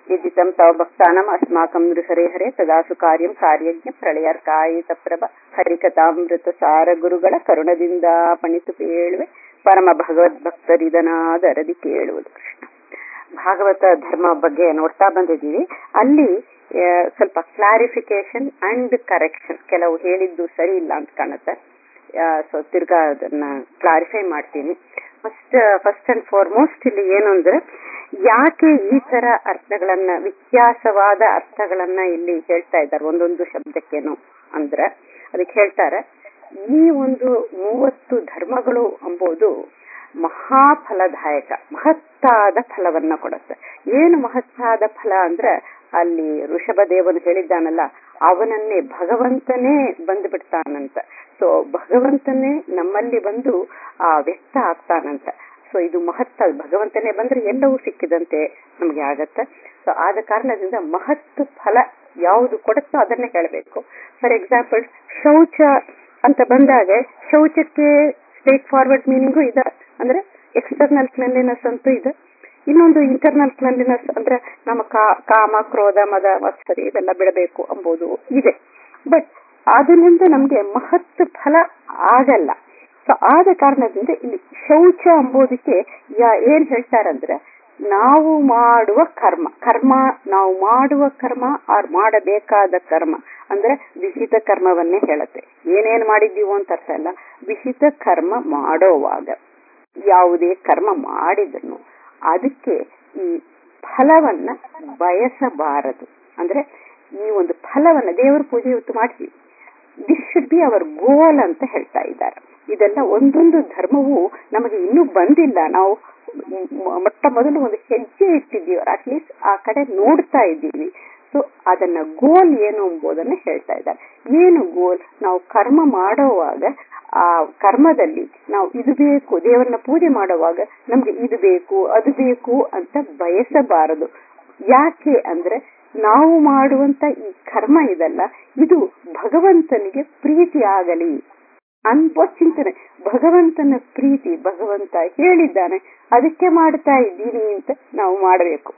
यजितं तव भक्तानाम् अस्माकं नृहरे हरे तदासु कार्यं ಕಾರ್ಯಜ್ಞ ಪ್ರಳಯರ್ಕಾಯಿತ ಪ್ರಭ ಹರಿಕಥಾಮೃತಸಾರ ಗುರುಗಳ ಕರುಣದಿಂದ ಪಣಿತು ಕೇಳುವೆ ಪರಮ ಭಗವದ್ಭಕ್ತರಿದನಾದರದಿ ಕೇಳುವುದು ಕೃಷ್ಣ ಭಾಗವತ ಧರ್ಮ ಬಗ್ಗೆ ನೋಡ್ತಾ ಬಂದಿದ್ದೀವಿ ಅಲ್ಲಿ ಆ, ಸ್ವಲ್ಪ ಕ್ಲಾರಿಫಿಕೇಶನ್ ಅಂಡ್ ಕರೆಕ್ಷನ್ ಕೆಲವು ಹೇಳಿದ್ದು ಸರಿ ಇಲ್ಲ ಅಂತ ಕಾಣುತ್ತೆ ಸೊ ತಿರ್ಗಾ ಅದನ್ನ ಕ್ಲಾರಿಫೈ ಮಾಡ್ತೀನಿ ಫಸ್ಟ್ ಫಸ್ಟ್ ಅಂಡ್ ಫಾರ್ಮೋಸ್ಟ್ ಇಲ್ಲಿ ಏನು ಅಂದ್ರೆ ಯಾಕೆ ಈ ತರ ಅರ್ಥಗಳನ್ನ ವ್ಯತ್ಯಾಸವಾದ ಅರ್ಥಗಳನ್ನ ಇಲ್ಲಿ ಹೇಳ್ತಾ ಇದ್ದಾರೆ ಒಂದೊಂದು ಶಬ್ದಕ್ಕೇನು ಅಂದ್ರೆ ಅದಕ್ಕೆ ಹೇಳ್ತಾರೆ ಈ ಒಂದು ಮೂವತ್ತು ಧರ್ಮಗಳು ಎಂಬುದು ಮಹಾಫಲದಾಯಕ ಮಹತ್ತಾದ ಫಲವನ್ನ ಕೊಡುತ್ತೆ ಏನು ಮಹತ್ತಾದ ಫಲ ಅಂದ್ರೆ ಅಲ್ಲಿ ಋಷಭದೇವನು ಹೇಳಿದ್ದಾನಲ್ಲ ಅವನನ್ನೇ ಭಗವಂತನೇ ಬಂದು ಬಿಡ್ತಾನಂತ ಸೊ ಭಗವಂತನೇ ನಮ್ಮಲ್ಲಿ ಬಂದು ಆ ವ್ಯಕ್ತ ಆಗ್ತಾನಂತ ಸೊ ಇದು ಮಹತ್ತ ಭಗವಂತನೇ ಬಂದ್ರೆ ಎಲ್ಲವೂ ಸಿಕ್ಕಿದಂತೆ ನಮ್ಗೆ ಆಗತ್ತೆ ಸೊ ಆದ ಕಾರಣದಿಂದ ಮಹತ್ ಫಲ ಯಾವುದು ಕೊಡುತ್ತೋ ಅದನ್ನೇ ಹೇಳಬೇಕು ಫಾರ್ ಎಕ್ಸಾಂಪಲ್ ಶೌಚ ಅಂತ ಬಂದಾಗ ಶೌಚಕ್ಕೆ ಸ್ಟ್ರೇಟ್ ಫಾರ್ವರ್ಡ್ ಮೀನಿಂಗು ಇದೆ ಅಂದ್ರೆ ಎಕ್ಸ್ಟರ್ನಲ್ ಕ್ಲೆನ್ಲಿನೆಸ್ ಅಂತೂ ಇದೆ ಇನ್ನೊಂದು ಇಂಟರ್ನಲ್ ಕ್ಲೆನ್ಲಿನೆಸ್ ಅಂದ್ರೆ ನಮ್ಮ ಕಾ- ಕಾಮ ಕ್ರೋಧ ಮದ ಮತ್ಸರಿ ಇವೆಲ್ಲ ಬಿಡಬೇಕು ಎಂಬುದು ಇದೆ ಬಟ್ ಅದರಿಂದ ನಮ್ಗೆ ಮಹತ್ ಫಲ ಆಗಲ್ಲ ಸೊ ಆದ ಕಾರಣದಿಂದ ಇಲ್ಲಿ ಶೌಚ ಎಂಬುದಕ್ಕೆ ಯಾ- ಏನ್ ಹೇಳ್ತಾರಂದ್ರೆ ನಾವು ಮಾಡುವ ಕರ್ಮ ಕರ್ಮ ನಾವು ಮಾಡುವ ಕರ್ಮ ಆರ್ ಮಾಡಬೇಕಾದ ಕರ್ಮ ಅಂದ್ರೆ ವಿಹಿತ ಕರ್ಮವನ್ನೇ ಹೇಳುತ್ತೆ ಏನೇನ್ ಮಾಡಿದ್ದೀವೋ ಅಂತ ಅರ್ಥ ಅಲ್ಲ ವಿಹಿತ ಕರ್ಮ ಮಾಡೋವಾಗ ಯಾವುದೇ ಕರ್ಮ ಮಾಡಿದನು ಅದಕ್ಕೆ ಈ ಫಲವನ್ನ ಬಯಸಬಾರದು ಅಂದ್ರೆ ಈ ಒಂದು ಫಲವನ್ನ ದೇವರ ಪೂಜೆ ಇವತ್ತು ಮಾಡ್ತೀವಿ this should be our goal ಅಂತ ಹೇಳ್ತಾ ಇದ್ದಾರೆ ಇದೆಲ್ಲ ಒಂದೊಂದು ಧರ್ಮವು ನಮಗೆ ಇನ್ನೂ ಬಂದಿಲ್ಲ ನಾವು ಮ- ಮೊಟ್ಟ ಮೊದಲು ಒಂದು ಹೆಜ್ಜೆ ಇಟ್ಟಿದ್ದೀವಿ ಅಟ್ಲೀಸ್ಟ್ ಆ ಕಡೆ ನೋಡ್ತಾ ಇದ್ದೀವಿ ಸೊ ಅದನ್ನ ಗೋಲ್ ಏನು ಎಂಬುದನ್ನ ಹೇಳ್ತಾ ಇದ್ದಾರೆ ಏನು ಗೋಲ್ ನಾವು ಕರ್ಮ ಮಾಡುವಾಗ ಆ ಕರ್ಮದಲ್ಲಿ ನಾವು ಇದು ಬೇಕು ದೇವರನ್ನ ಪೂಜೆ ಮಾಡುವಾಗ ನಮ್ಗೆ ಇದು ಬೇಕು ಅದು ಬೇಕು ಅಂತ ಬಯಸಬಾರದು ಯಾಕೆ ಅಂದ್ರೆ ನಾವು ಮಾಡುವಂತ ಈ ಕರ್ಮ ಇದಲ್ಲ ಇದು ಭಗವಂತನಿಗೆ ಪ್ರೀತಿ ಆಗಲಿ ಅನ್ಬೋ ಚಿಂತನೆ ಭಗವಂತನ ಪ್ರೀತಿ ಭಗವಂತ ಹೇಳಿದ್ದಾನೆ ಅದಕ್ಕೆ ಮಾಡ್ತಾ ಇದ್ದೀನಿ ಅಂತ ನಾವು ಮಾಡಬೇಕು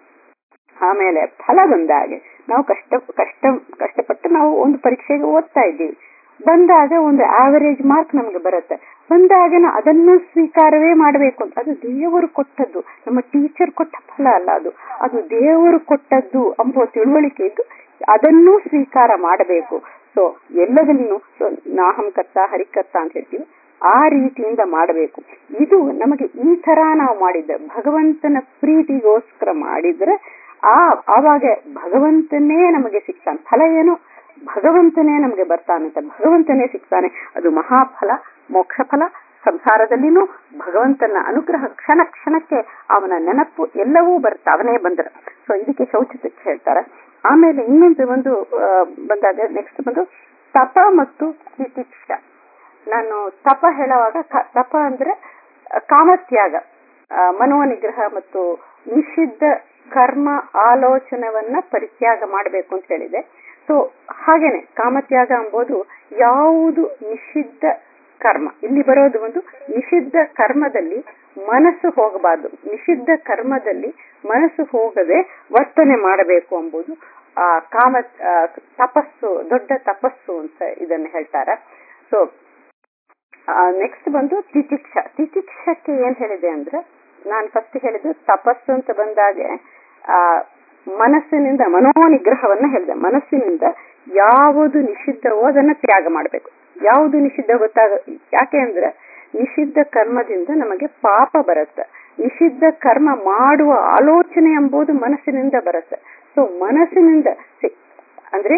ಆಮೇಲೆ ಫಲ ಬಂದಾಗ ನಾವು ಕಷ್ಟ ಕಷ್ಟ ಕಷ್ಟಪಟ್ಟು ನಾವು ಒಂದು ಪರೀಕ್ಷೆಗೆ ಓದ್ತಾ ಇದ್ದೀವಿ ಬಂದಾಗ ಒಂದು ಆವರೇಜ್ ಮಾರ್ಕ್ ನಮ್ಗೆ ಬರುತ್ತೆ ಬಂದಾಗ ನಾವು ಅದನ್ನು ಸ್ವೀಕಾರವೇ ಮಾಡಬೇಕು ಅಂತ ಅದು ದೇವರು ಕೊಟ್ಟದ್ದು ನಮ್ಮ ಟೀಚರ್ ಕೊಟ್ಟ ಫಲ ಅಲ್ಲ ಅದು ಅದು ದೇವರು ಕೊಟ್ಟದ್ದು ಎಂಬುವ ತಿಳುವಳಿಕೆ ಇದ್ದು ಅದನ್ನೂ ಸ್ವೀಕಾರ ಮಾಡಬೇಕು ಸೊ ಎಲ್ಲದನ್ನು ಸೊ ನಾಹಂ ಕರ್ತ ಹರಿಕರ್ತ ಅಂತ ಹೇಳ್ತೀವಿ ಆ ರೀತಿಯಿಂದ ಮಾಡಬೇಕು ಇದು ನಮಗೆ ಈ ತರ ನಾವು ಮಾಡಿದ್ರೆ ಭಗವಂತನ ಪ್ರೀತಿಗೋಸ್ಕರ ಮಾಡಿದ್ರೆ ಆ ಆವಾಗ ಭಗವಂತನೇ ನಮಗೆ ಸಿಗ್ತಾನೆ ಫಲ ಏನು ಭಗವಂತನೇ ನಮಗೆ ಬರ್ತಾನಂತೆ ಭಗವಂತನೇ ಸಿಗ್ತಾನೆ ಅದು ಮಹಾಫಲ ಮೋಕ್ಷ ಫಲ ಸಂಸಾರದಲ್ಲಿನೂ ಭಗವಂತನ ಅನುಗ್ರಹ ಕ್ಷಣ ಕ್ಷಣಕ್ಕೆ ಅವನ ನೆನಪು ಎಲ್ಲವೂ ಬರುತ್ತೆ ಅವನೇ ಬಂದ್ರೆ ಸೊ ಇದಕ್ಕೆ ಶೌಚಕ್ಕೆ ಹೇಳ್ತಾರೆ ಆಮೇಲೆ ಇನ್ನೊಂದು ಒಂದು ಆ, ಬಂದಾಗ ನೆಕ್ಸ್ಟ್ ಬಂದು ತಪ ಮತ್ತು ತಿತಿಕ್ಷ ನಾನು ತಪ ಹೇಳುವಾಗ ಕ- ತಪ ಅಂದ್ರೆ ಆ, ಕಾಮತ್ಯಾಗ ಆ, ಮನೋನಿಗ್ರಹ ಮತ್ತು ನಿಷಿದ್ಧ ಕರ್ಮ ಆಲೋಚನವನ್ನ ಪರಿತ್ಯಾಗ ಮಾಡಬೇಕು ಅಂತ ಹೇಳಿದೆ ಸೊ ಹಾಗೇನೆ ಕಾಮತ್ಯಾಗ ಎಂಬುದು ಯಾವುದು ನಿಷಿದ್ಧ ಕರ್ಮ ಇಲ್ಲಿ ಬರೋದು ಒಂದು ನಿಷಿದ್ಧ ಕರ್ಮದಲ್ಲಿ ಮನಸ್ಸು ಹೋಗಬಾರ್ದು ನಿಷಿದ್ಧ ಕರ್ಮದಲ್ಲಿ ಮನಸ್ಸು ಹೋಗದೆ ವರ್ತನೆ ಮಾಡಬೇಕು ಎಂಬುದು ಆ ಕಾಮ ಆ, ತಪಸ್ಸು ದೊಡ್ಡ ತಪಸ್ಸು ಅಂತ ಇದನ್ನ ಹೇಳ್ತಾರೆ ಸೊ ನೆಕ್ಸ್ಟ್ ಬಂದು ತಿತಿಕ್ಷ ತಿತಿಕ್ಷಕ್ಕೆ ಏನ್ ಹೇಳಿದೆ ಅಂದ್ರೆ ನಾನು ಫಸ್ಟ್ ಹೇಳಿದ್ದು ತಪಸ್ಸು ಅಂತ ಬಂದಾಗ ಆ ಮನಸ್ಸಿನಿಂದ ಮನೋನಿಗ್ರಹವನ್ನ ಹೇಳಿದೆ ಮನಸ್ಸಿನಿಂದ ಯಾವುದು ನಿಷಿದ್ಧವೋ ಅದನ್ನ ತ್ಯಾಗ ಮಾಡಬೇಕು ಯಾವುದು ನಿಷಿದ್ಧ ಗೊತ್ತಾಗ ಯಾಕೆ ಅಂದ್ರೆ ನಿಷಿದ್ಧ ಕರ್ಮದಿಂದ ನಮಗೆ ಪಾಪ ಬರುತ್ತೆ ನಿಷಿದ್ಧ ಕರ್ಮ ಮಾಡುವ ಆಲೋಚನೆ ಎಂಬುದು ಮನಸ್ಸಿನಿಂದ ಬರುತ್ತೆ ಸೊ ಮನಸ್ಸಿನಿಂದ ಸಿ- ಅಂದ್ರೆ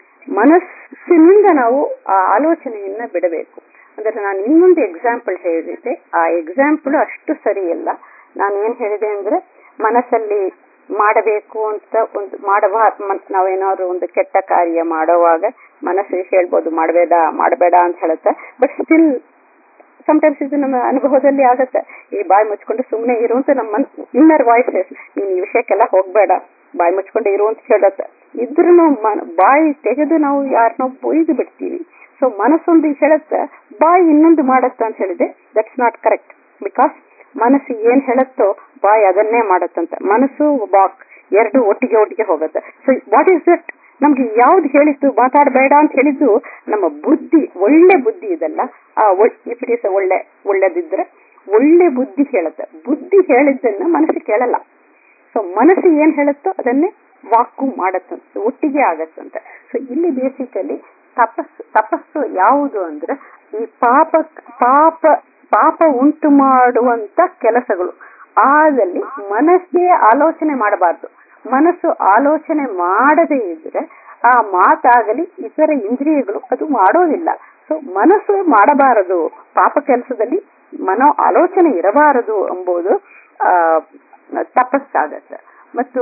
ಮನಸ್ಸಿನಿಂದ ನಾವು ಆ ಆಲೋಚನೆಯನ್ನ ಬಿಡಬೇಕು ಅಂದ್ರೆ ನಾನು ಇನ್ನೊಂದು ಎಕ್ಸಾಂಪಲ್ ಹೇಳಿದ್ದೆ ಆ ಎಕ್ಸಾಂಪಲ್ ಅಷ್ಟು ಸರಿಯಲ್ಲ ನಾನು ಏನ್ ಹೇಳಿದೆ ಅಂದ್ರೆ ಮನಸ್ಸಲ್ಲಿ ಮಾಡಬೇಕು ಅಂತ ಒಂದು ಮಾಡುವ ಮನ್- ನಾವೇನಾದ್ರು ಒಂದು ಕೆಟ್ಟ ಕಾರ್ಯ ಮಾಡುವಾಗ ಮನಸ್ಸಿಗೆ ಹೇಳ್ಬೋದು ಮಾಡಬೇಡ ಮಾಡಬೇಡ ಅಂತ ಹೇಳುತ್ತೆ ಬಟ್ ಸ್ಟಿಲ್ ಸಮಟೈಮ್ಸ್ ಇದು ನಮ್ಮ ಅನುಭವದಲ್ಲಿ ಆಗತ್ತೆ ಈ ಬಾಯಿ ಮುಚ್ಕೊಂಡು ಸುಮ್ಮನೆ ಇರು ಅಂತ ನಮ್ಮ ಇನ್ನರ್ ವಾಯ್ಸಸ್ ನೀನ್ ಈ ವಿಷಯಕ್ಕೆಲ್ಲ ಹೋಗ್ಬೇಡ ಬಾಯಿ ಮುಚ್ಕೊಂಡು ಇರು ಅಂತ ಹೇಳತ್ತೆ ಇದ್ರೂ ಬಾಯಿ ತೆಗೆದು ನಾವು ಯಾರನ್ನೋ ಬೊಯ್ದು ಬಿಡ್ತೀವಿ ಸೊ ಮನಸ್ಸೊಂದು ಹೇಳುತ್ತೆ ಬಾಯಿ ಇನ್ನೊಂದು ಮಾಡತ್ತ ಅಂತ ಹೇಳಿದೆ ದಟ್ಸ್ ನಾಟ್ ಕರೆಕ್ಟ್ ಬಿಕಾಸ್ ಮನಸ್ಸು ಏನ್ ಹೇಳುತ್ತೋ ಬಾಯಿ ಅದನ್ನೇ ಮಾಡತ್ತಂತ ಮನಸ್ಸು ವಾಕ್ ಎರಡು ಒಟ್ಟಿಗೆ ಒಟ್ಟಿಗೆ ಹೋಗುತ್ತೆ ಸೊ ವಾಟ್ ಈಸ್ ದಟ್ ನಮ್ಗೆ ಯಾವ್ದು ಹೇಳಿದ್ದು ಮಾತಾಡಬೇಡ ಅಂತ ಹೇಳಿದ್ದು ನಮ್ಮ ಬುದ್ಧಿ ಒಳ್ಳೆ ಬುದ್ಧಿ ಇದಲ್ಲ ಆ ಇಫ್ ಇಟ್ ಈಸ್ ಒಳ್ಳೆ ಒಳ್ಳೇದಿದ್ರೆ ಒಳ್ಳೆ ಬುದ್ಧಿ ಹೇಳುತ್ತೆ ಬುದ್ಧಿ ಹೇಳಿದ್ದನ್ನ ಮನಸ್ಸು ಕೇಳಲ್ಲ ಸೊ ಮನಸ್ಸು ಏನ್ ಹೇಳುತ್ತೋ ಅದನ್ನೇ ವಾಕು ಮಾಡತ್ತಂತೆ ಒಟ್ಟಿಗೆ ಆಗತ್ತಂತೆ ಸೊ ಇಲ್ಲಿ ಬೇಸಿಕಲಿ ತಪಸ್ಸು ತಪಸ್ಸು ಯಾವುದು ಅಂದ್ರೆ ಈ ಪಾಪ ಪಾಪ ಪಾಪ ಉಂಟು ಮಾಡುವಂತ ಕೆಲಸಗಳು ಆದಲ್ಲಿ ಮನಸ್ಸೇ ಆಲೋಚನೆ ಮಾಡಬಾರ್ದು ಮನಸ್ಸು ಆಲೋಚನೆ ಮಾಡದೇ ಇದ್ರೆ ಆ ಮಾತಾಗಲಿ ಇತರ ಇಂದ್ರಿಯಗಳು ಅದು ಮಾಡೋದಿಲ್ಲ ಸೊ ಮನಸ್ಸು ಮಾಡಬಾರದು ಪಾಪ ಕೆಲಸದಲ್ಲಿ ಮನೋ ಆಲೋಚನೆ ಇರಬಾರದು ಎಂಬುದು ಆ ತಪಸ್ಸಾಗತ್ತೆ ಮತ್ತು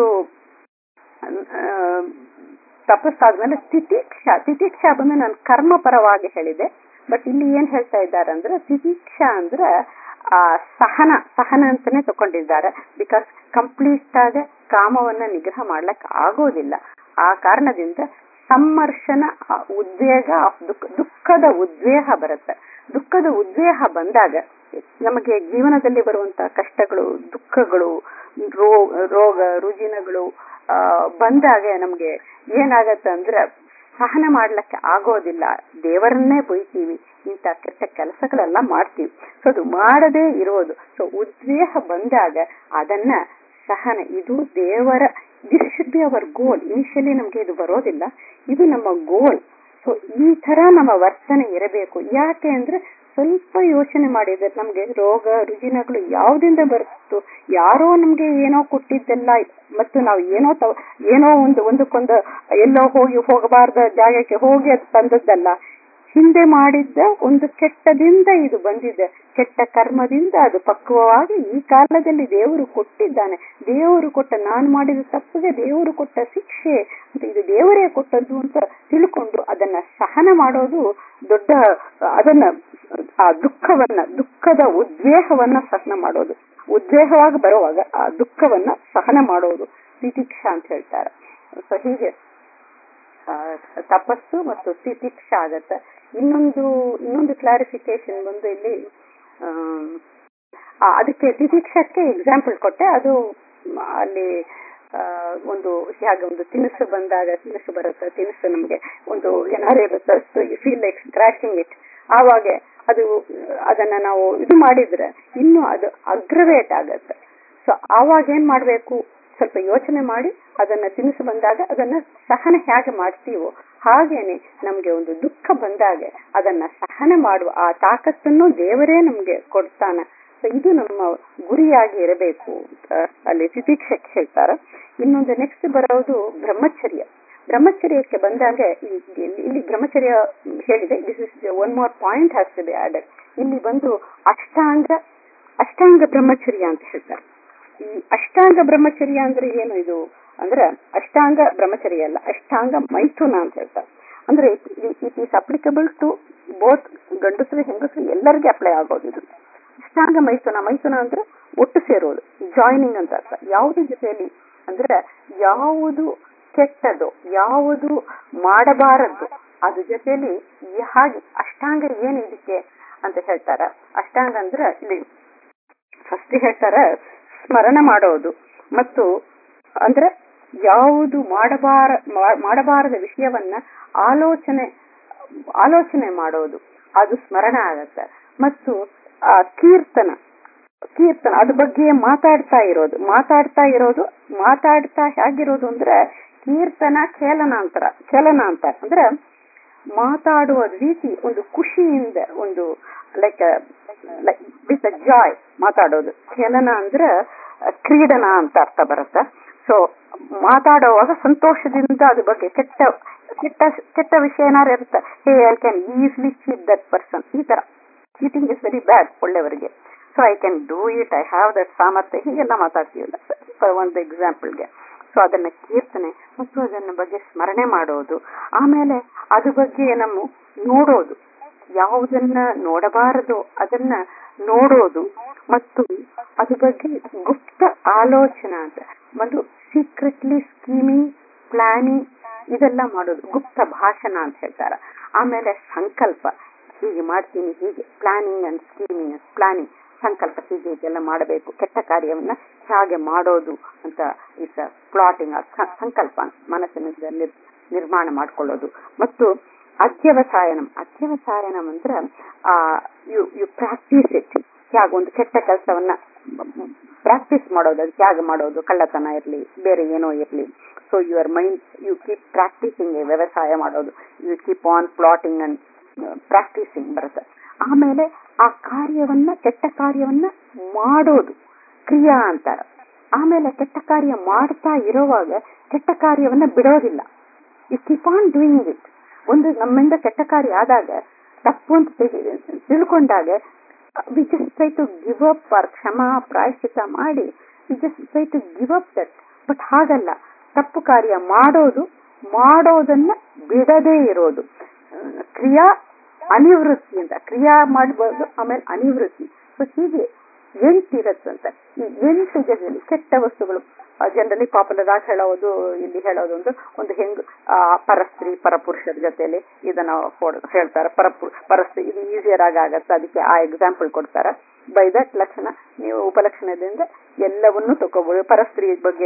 ತಪಸ್ಸಾದ್ಮೇಲೆ ತಿತಿಕ್ಷಾ ತಿತಿಕ್ಷಾ ಬಂದು ನಾನು ಕರ್ಮ ಪರವಾಗಿ ಹೇಳಿದೆ ಬಟ್ ಇಲ್ಲಿ ಏನ್ ಹೇಳ್ತಾ ಇದ್ದಾರೆ ಅಂದ್ರೆ ತಿತಿಕ್ಷಾ ಅಂದ್ರೆ ಆ ಸಹನ ಸಹನ ಅಂತಾನೆ ತಕೊಂಡಿದ್ದಾರೆ ಬಿಕಾಸ್ ಕಂಪ್ಲೀಟ್ ಆಗ ಕಾಮವನ್ನ ನಿಗ್ರಹ ಮಾಡ್ಲಕ್ ಆಗೋದಿಲ್ಲ ಆ ಕಾರಣದಿಂದ ಸಮ್ಮರ್ಷನ ಉದ್ವೇಗ ದುಃಖ ದುಃಖದ ಉದ್ವೇಗ ಬರುತ್ತೆ ದುಃಖದ ಉದ್ವೇಗ ಬಂದಾಗ ನಮಗೆ ಜೀವನದಲ್ಲಿ ಬರುವಂತಹ ಕಷ್ಟಗಳು ದುಃಖಗಳು ರೋಗ ರುಜಿನಗಳು ಆ ಬಂದಾಗ ನಮ್ಗೆ ಏನಾಗತ್ತೆ ಅಂದ್ರೆ ಸಹನ ಮಾಡ್ಲಿಕ್ಕೆ ಆಗೋದಿಲ್ಲ ದೇವರನ್ನೇ ಬೈತೀವಿ ಇಂಥ ಕೆಟ್ಟ ಕೆಲಸಗಳೆಲ್ಲ ಮಾಡ್ತೀವಿ ಸೊ ಅದು ಮಾಡದೇ ಇರೋದು ಸೊ ಉದ್ವೇಗ ಬಂದಾಗ ಅದನ್ನ ಸಹನ ಇದು ದೇವರ this should be our goal initially ನಮ್ಗೆ ಇದು ಬರೋದಿಲ್ಲ ಇದು ನಮ್ಮ ಗೋಲ್ ಸೊ ಈ ತರ ನಮ್ಮ ವರ್ತನೆ ಇರಬೇಕು ಯಾಕೆ ಅಂದ್ರೆ ಸ್ವಲ್ಪ ಯೋಚನೆ ಮಾಡಿದ್ರೆ ನಮ್ಗೆ ರೋಗ ರುಜಿನಗಳು ಯಾವ್ದಿಂದ ಬರುತ್ತೋ ಯಾರೋ ನಮ್ಗೆ ಏನೋ ಕೊಟ್ಟಿದ್ದೆಲ್ಲ ಮತ್ತು ನಾವು ಏನೋ ಏನೋ ಒಂದು ಒಂದಕ್ಕೊಂದು ಎಲ್ಲೋ ಹೋಗಿ ಹೋಗಬಾರ್ದ ಜಾಗಕ್ಕೆ ಹೋಗಿ ಅದು ತಂದದ್ದಲ್ಲ ಹಿಂದೆ ಮಾಡಿದ್ದ ಒಂದು ಕೆಟ್ಟದಿಂದ ಇದು ಬಂದಿದೆ ಕೆಟ್ಟ ಕರ್ಮದಿಂದ ಅದು ಪಕ್ವವಾಗಿ ಈ ಕಾಲದಲ್ಲಿ ದೇವರು ಕೊಟ್ಟಿದ್ದಾನೆ ದೇವರು ಕೊಟ್ಟ ನಾನು ಮಾಡಿದ ತಪ್ಪಿಗೆ ದೇವರು ಕೊಟ್ಟ ಶಿಕ್ಷೆ ಅಂತ ಇದು ದೇವರೇ ಕೊಟ್ಟದ್ದು ಅಂತ ತಿಳ್ಕೊಂಡು ಅದನ್ನ ಸಹನ ಮಾಡೋದು ದೊಡ್ಡ ಅದನ್ನ ಆ ದುಃಖವನ್ನ ದುಃಖದ ಉದ್ವೇಗವನ್ನ ಸಹನ ಮಾಡೋದು ಉದ್ವೇಗವಾಗಿ ಬರುವಾಗ ಆ ದುಃಖವನ್ನ ಸಹನ ಮಾಡೋದು ತಿತಿಕ್ಷಾ ಅಂತ ಹೇಳ್ತಾರೆ ಸೊ ಹೀಗೆ ತಪಸ್ಸು ಮತ್ತು ತಿತಿಕ್ಷಾ ಆಗತ್ತೆ ಇನ್ನೊಂದು ಇನ್ನೊಂದು ಕ್ಲಾರಿಫಿಕೇಶನ್ ಬಂದು ಇಲ್ಲಿ ಅದಕ್ಕೆ ತಿತಿಕ್ಷಕ್ಕೆ ಎಕ್ಸಾಂಪಲ್ ಕೊಟ್ಟೆ ಅದು ಅಲ್ಲಿ ಒಂದು ಹೇಗೆ ಒಂದು ತಿನಿಸು ಬಂದಾಗ ತಿನಿಸು ಬರುತ್ತೆ ತಿನಿಸು ನಮ್ಗೆ ಒಂದು ಏನಾರು ಇರುತ್ತೆ ಫೀಲ್ ಲೈಕ್ ಸ್ಕ್ರಾಚಿಂಗ್ ಇಟ್ ಆವಾಗ ಅದು ಅದನ್ನ ನಾವು ಇದು ಮಾಡಿದ್ರೆ ಇನ್ನು ಅದು ಅಗ್ರವೇಟ್ ಆಗತ್ತೆ ಸೊ ಆವಾಗ ಏನ್ ಮಾಡ್ಬೇಕು ಸ್ವಲ್ಪ ಯೋಚನೆ ಮಾಡಿ ಅದನ್ನ ತಿನಿಸು ಬಂದಾಗ ಅದನ್ನ ಸಹನ ಹೇಗೆ ಮಾಡ್ತೀವೋ ಹಾಗೇನೆ ನಮ್ಗೆ ಒಂದು ದುಃಖ ಬಂದಾಗ ಅದನ್ನ ಸಹನ ಮಾಡುವ ಆ ತಾಕತ್ತನ್ನು ದೇವರೇ ನಮ್ಗೆ ಕೊಡ್ತಾನೆ ಸೊ ಇದು ನಮ್ಮ ಗುರಿಯಾಗಿ ಇರಬೇಕು ಅಂತ ಅಲ್ಲಿ ತಿತಿಕ್ಷಕ್ಕೆ ಹೇಳ್ತಾರೆ ಇನ್ನೊಂದು ನೆಕ್ಸ್ಟ್ ಬರೋದು ಬ್ರಹ್ಮಚರ್ಯ ಬ್ರಹ್ಮಚರ್ಯಕ್ಕೆ ಬಂದಾಗ ಇಲ್ಲಿ ಬ್ರಹ್ಮಚರ್ಯ ಹೇಳಿದೆ this is one more point has to be added ಇಲ್ಲಿ ಬಂದು ಅಷ್ಟಾಂಗ ಅಷ್ಟಾಂಗ ಬ್ರಹ್ಮಚರ್ಯ ಅಂತ ಹೇಳ್ತಾರೆ ಈ ಅಷ್ಟಾಂಗ ಬ್ರಹ್ಮಚರ್ಯ ಅಂದ್ರೆ ಏನು ಇದು ಅಂದ್ರೆ ಅಷ್ಟಾಂಗ ಬ್ರಹ್ಮಚರ್ಯ ಅಲ್ಲ ಅಷ್ಟಾಂಗ ಮೈಥುನ ಅಂತ ಹೇಳ್ತಾರೆ ಅಂದ್ರೆ it is applicable to both ಗಂಡಸರು ಹೆಂಗಸರು ಎಲ್ಲರಿಗೆ ಅಪ್ಲೈ ಆಗೋದು ಇದು ಅಷ್ಟಾಂಗ ಮೈಥುನ ಮೈಥುನ ಅಂದ್ರೆ ಒಟ್ಟು ಸೇರೋದು ಜಾಯಿನಿಂಗ್ ಅಂತ ಅರ್ಥ ಯಾವುದ್ರ ಜೊತೆಯಲ್ಲಿ ಅಂದ್ರೆ ಯಾವುದು ಕೆಟ್ಟದು ಯಾವುದು ಮಾಡಬಾರದು ಅದ್ರ ಜೊತೆಯಲ್ಲಿ ಹಾಗೆ ಅಷ್ಟಾಂಗ ಏನು ಇದಕ್ಕೆ ಅಂತ ಹೇಳ್ತಾರ ಅಷ್ಟಾಂಗ ಅಂದ್ರೆ ಇಲ್ಲಿ ಫಸ್ಟ್ ಹೇಳ್ತಾರ ಸ್ಮರಣ ಮಾಡೋದು ಮತ್ತು ಅಂದ್ರೆ ಯಾವುದು ಮಾಡಬಾರ ಮಾಡಬಾರದ ವಿಷಯವನ್ನ ಆಲೋಚನೆ ಆಲೋಚನೆ ಮಾಡೋದು ಅದು ಸ್ಮರಣ ಆಗತ್ತೆ ಮತ್ತು ಆ ಕೀರ್ತನ ಕೀರ್ತನ ಅದ್ರ ಬಗ್ಗೆ ಮಾತಾಡ್ತಾ ಇರೋದು ಮಾತಾಡ್ತಾ ಇರೋದು ಮಾತಾಡ್ತಾ ಹೇಗಿರೋದು ಅಂದ್ರೆ ಕೀರ್ತನ ಚಲನಾಂತರ ಚಲನಾಂತರ ಅಂದ್ರೆ ಮಾತಾಡುವ ರೀತಿ ಒಂದು ಖುಷಿಯಿಂದ ಒಂದು ಲೈಕ್ ವಿತ್ ಜಾಯ್ ಮಾತಾಡೋದು ಚಲನ ಅಂದ್ರೆ ಕ್ರೀಡನ ಅಂತ ಅರ್ಥ ಬರುತ್ತೆ ಸೊ ಮಾತಾಡುವಾಗ ಸಂತೋಷದಿಂದ ಅದ್ರ ಬಗ್ಗೆ ಕೆಟ್ಟ ಕೆಟ್ಟ ಕೆಟ್ಟ ವಿಷಯ ಏನಾರು ಇರುತ್ತೆ hey I can easily cheat that person ಈ ತರ ಚೀಟಿಂಗ್ ಇಸ್ ವೆರಿ ಬ್ಯಾಡ್ ಒಳ್ಳೆಯವರಿಗೆ so I can do it I have that ಸಾಮರ್ಥ್ಯ ಹೀಗೆಲ್ಲ ಮಾತಾಡ್ತೀವಲ್ಲ ಒಂದು ಎಕ್ಸಾಂಪಲ್ಗೆ ಸೊ ಅದನ್ನ ಕೀರ್ತನೆ ಮತ್ತು ಅದನ್ನ ಬಗ್ಗೆ ಸ್ಮರಣೆ ಮಾಡೋದು ಆಮೇಲೆ ಅದ್ರ ಬಗ್ಗೆ ನಮ್ಮ ನೋಡೋದು ಯಾವುದನ್ನ ನೋಡಬಾರದು ಅದನ್ನ ನೋಡೋದು ಮತ್ತು ಅದ್ರ ಬಗ್ಗೆ ಗುಪ್ತ ಆಲೋಚನಾ ಅಂತ ಒಂದು ಸೀಕ್ರೆಟ್ಲಿ ಸ್ಕೀಮಿಂಗ್ ಪ್ಲಾನಿಂಗ್ ಇದೆಲ್ಲ ಮಾಡೋದು ಗುಪ್ತ ಭಾಷಣ ಅಂತ ಹೇಳ್ತಾರ ಆಮೇಲೆ ಸಂಕಲ್ಪ ಹೀಗೆ ಮಾಡ್ತೀನಿ ಹೀಗೆ ಪ್ಲಾನಿಂಗ್ ಅಂಡ್ ಸ್ಕೀಮಿಂಗ್ ಪ್ಲಾನಿಂಗ್ ಸಂಕಲ್ಪ ಹೀಗೆ ಇದೆಲ್ಲ ಮಾಡಬೇಕು ಕೆಟ್ಟ ಕಾರ್ಯವನ್ನ ಹೇಗೆ ಮಾಡೋದು ಅಂತ ಇಸ್ ಪ್ಲಾಟಿಂಗ್ ಸಂಕಲ್ಪ ಮನಸ್ಸಿನ ನಿರ್ಮಾಣ ಮಾಡ್ಕೊಳ್ಳೋದು ಮತ್ತು ಅಧ್ಯವಸಾಯನಂ ಅಧ್ಯವಸಾಯನಂ ಅಂದ್ರೆ ಆ ಯು ಯು ಪ್ರಾಕ್ಟೀಸ್ ಇಟ್ ಹೇಗೆ ಒಂದು ಕೆಟ್ಟ ಕೆಲಸವನ್ನ ಪ್ರಾಕ್ಟೀಸ್ ಮಾಡೋದು ಅದಕ್ಕೆ ಹೇಗೆ ಮಾಡೋದು ಕಳ್ಳತನ ಇರಲಿ ಬೇರೆ ಏನೋ ಇರಲಿ so your mind you keep practising ವ್ಯವಸಾಯ ಮಾಡೋದು you keep on plotting and practising ಬರುತ್ತೆ ಆಮೇಲೆ ಆ ಕಾರ್ಯವನ್ನ ಕೆಟ್ಟ ಕಾರ್ಯವನ್ನ ಮಾಡೋದು ಕ್ರಿಯಾ ಅಂತಾರ ಆಮೇಲೆ ಕೆಟ್ಟ ಕಾರ್ಯ ಮಾಡ್ತಾ ಇರುವಾಗ ಕೆಟ್ಟ ಕಾರ್ಯವನ್ನ ಬಿಡೋದಿಲ್ಲ you keep on doing it ಒಂದು ನಮ್ಮಿಂದ ಕೆಟ್ಟ ಕಾರ್ಯ ಆದಾಗ ತಪ್ಪು ಅಂತ ತಿಳ್ಕೊಂಡಾಗ we just try to give up or ಕ್ಷಮಾ ಪ್ರಾಯಶ್ಚಿತ ಮಾಡಿ we just try to give up that but ಹಾಗಲ್ಲ ತಪ್ಪು ಕಾರ್ಯ ಮಾಡೋದು ಮಾಡೋದನ್ನ ಬಿಡದೇ ಇರೋದು ಕ್ರಿಯಾ ಅನಿವೃತ್ತಿ ಅಂತ ಕ್ರಿಯಾ ಮಾಡಬಹುದು ಆಮೇಲೆ ಅನಿವೃತ್ತಿ ಸೊ ಹೀಗೆ ಎಂಟಿರತ್ತಂತೆ ಈ ಎಂಟು ಜನರಲ್ಲಿ ಕೆಟ್ಟ ವಸ್ತುಗಳು ಜನರಲಿ ಪಾಪ್ಯುಲರ್ ಆಗಿ ಹೇಳೋದು ಇಲ್ಲಿ ಹೇಳೋದು ಒಂದು ಒಂದು ಹೆಂಗ್ ಪರಸ್ತ್ರೀ ಪರಪುರುಷರ ಜೊತೆಲಿ ಇದನ್ನ ಹೇಳ್ತಾರೆ ಪರಪು ಪರಸ್ತ್ರೀ ಇದು ಈಸಿಯರ್ ಆಗಿ ಆಗತ್ತೆ ಅದಕ್ಕೆ ಆ ಎಕ್ಸಾಂಪಲ್ ಕೊಡ್ತಾರೆ ಬೈ ದಟ್ ಲಕ್ಷಣ ನೀವು ಉಪಲಕ್ಷಣದಿಂದ ಎಲ್ಲವನ್ನೂ ತಗೋಬಹುದು ಪರಸ್ತ್ರೀ ಬಗ್ಗೆ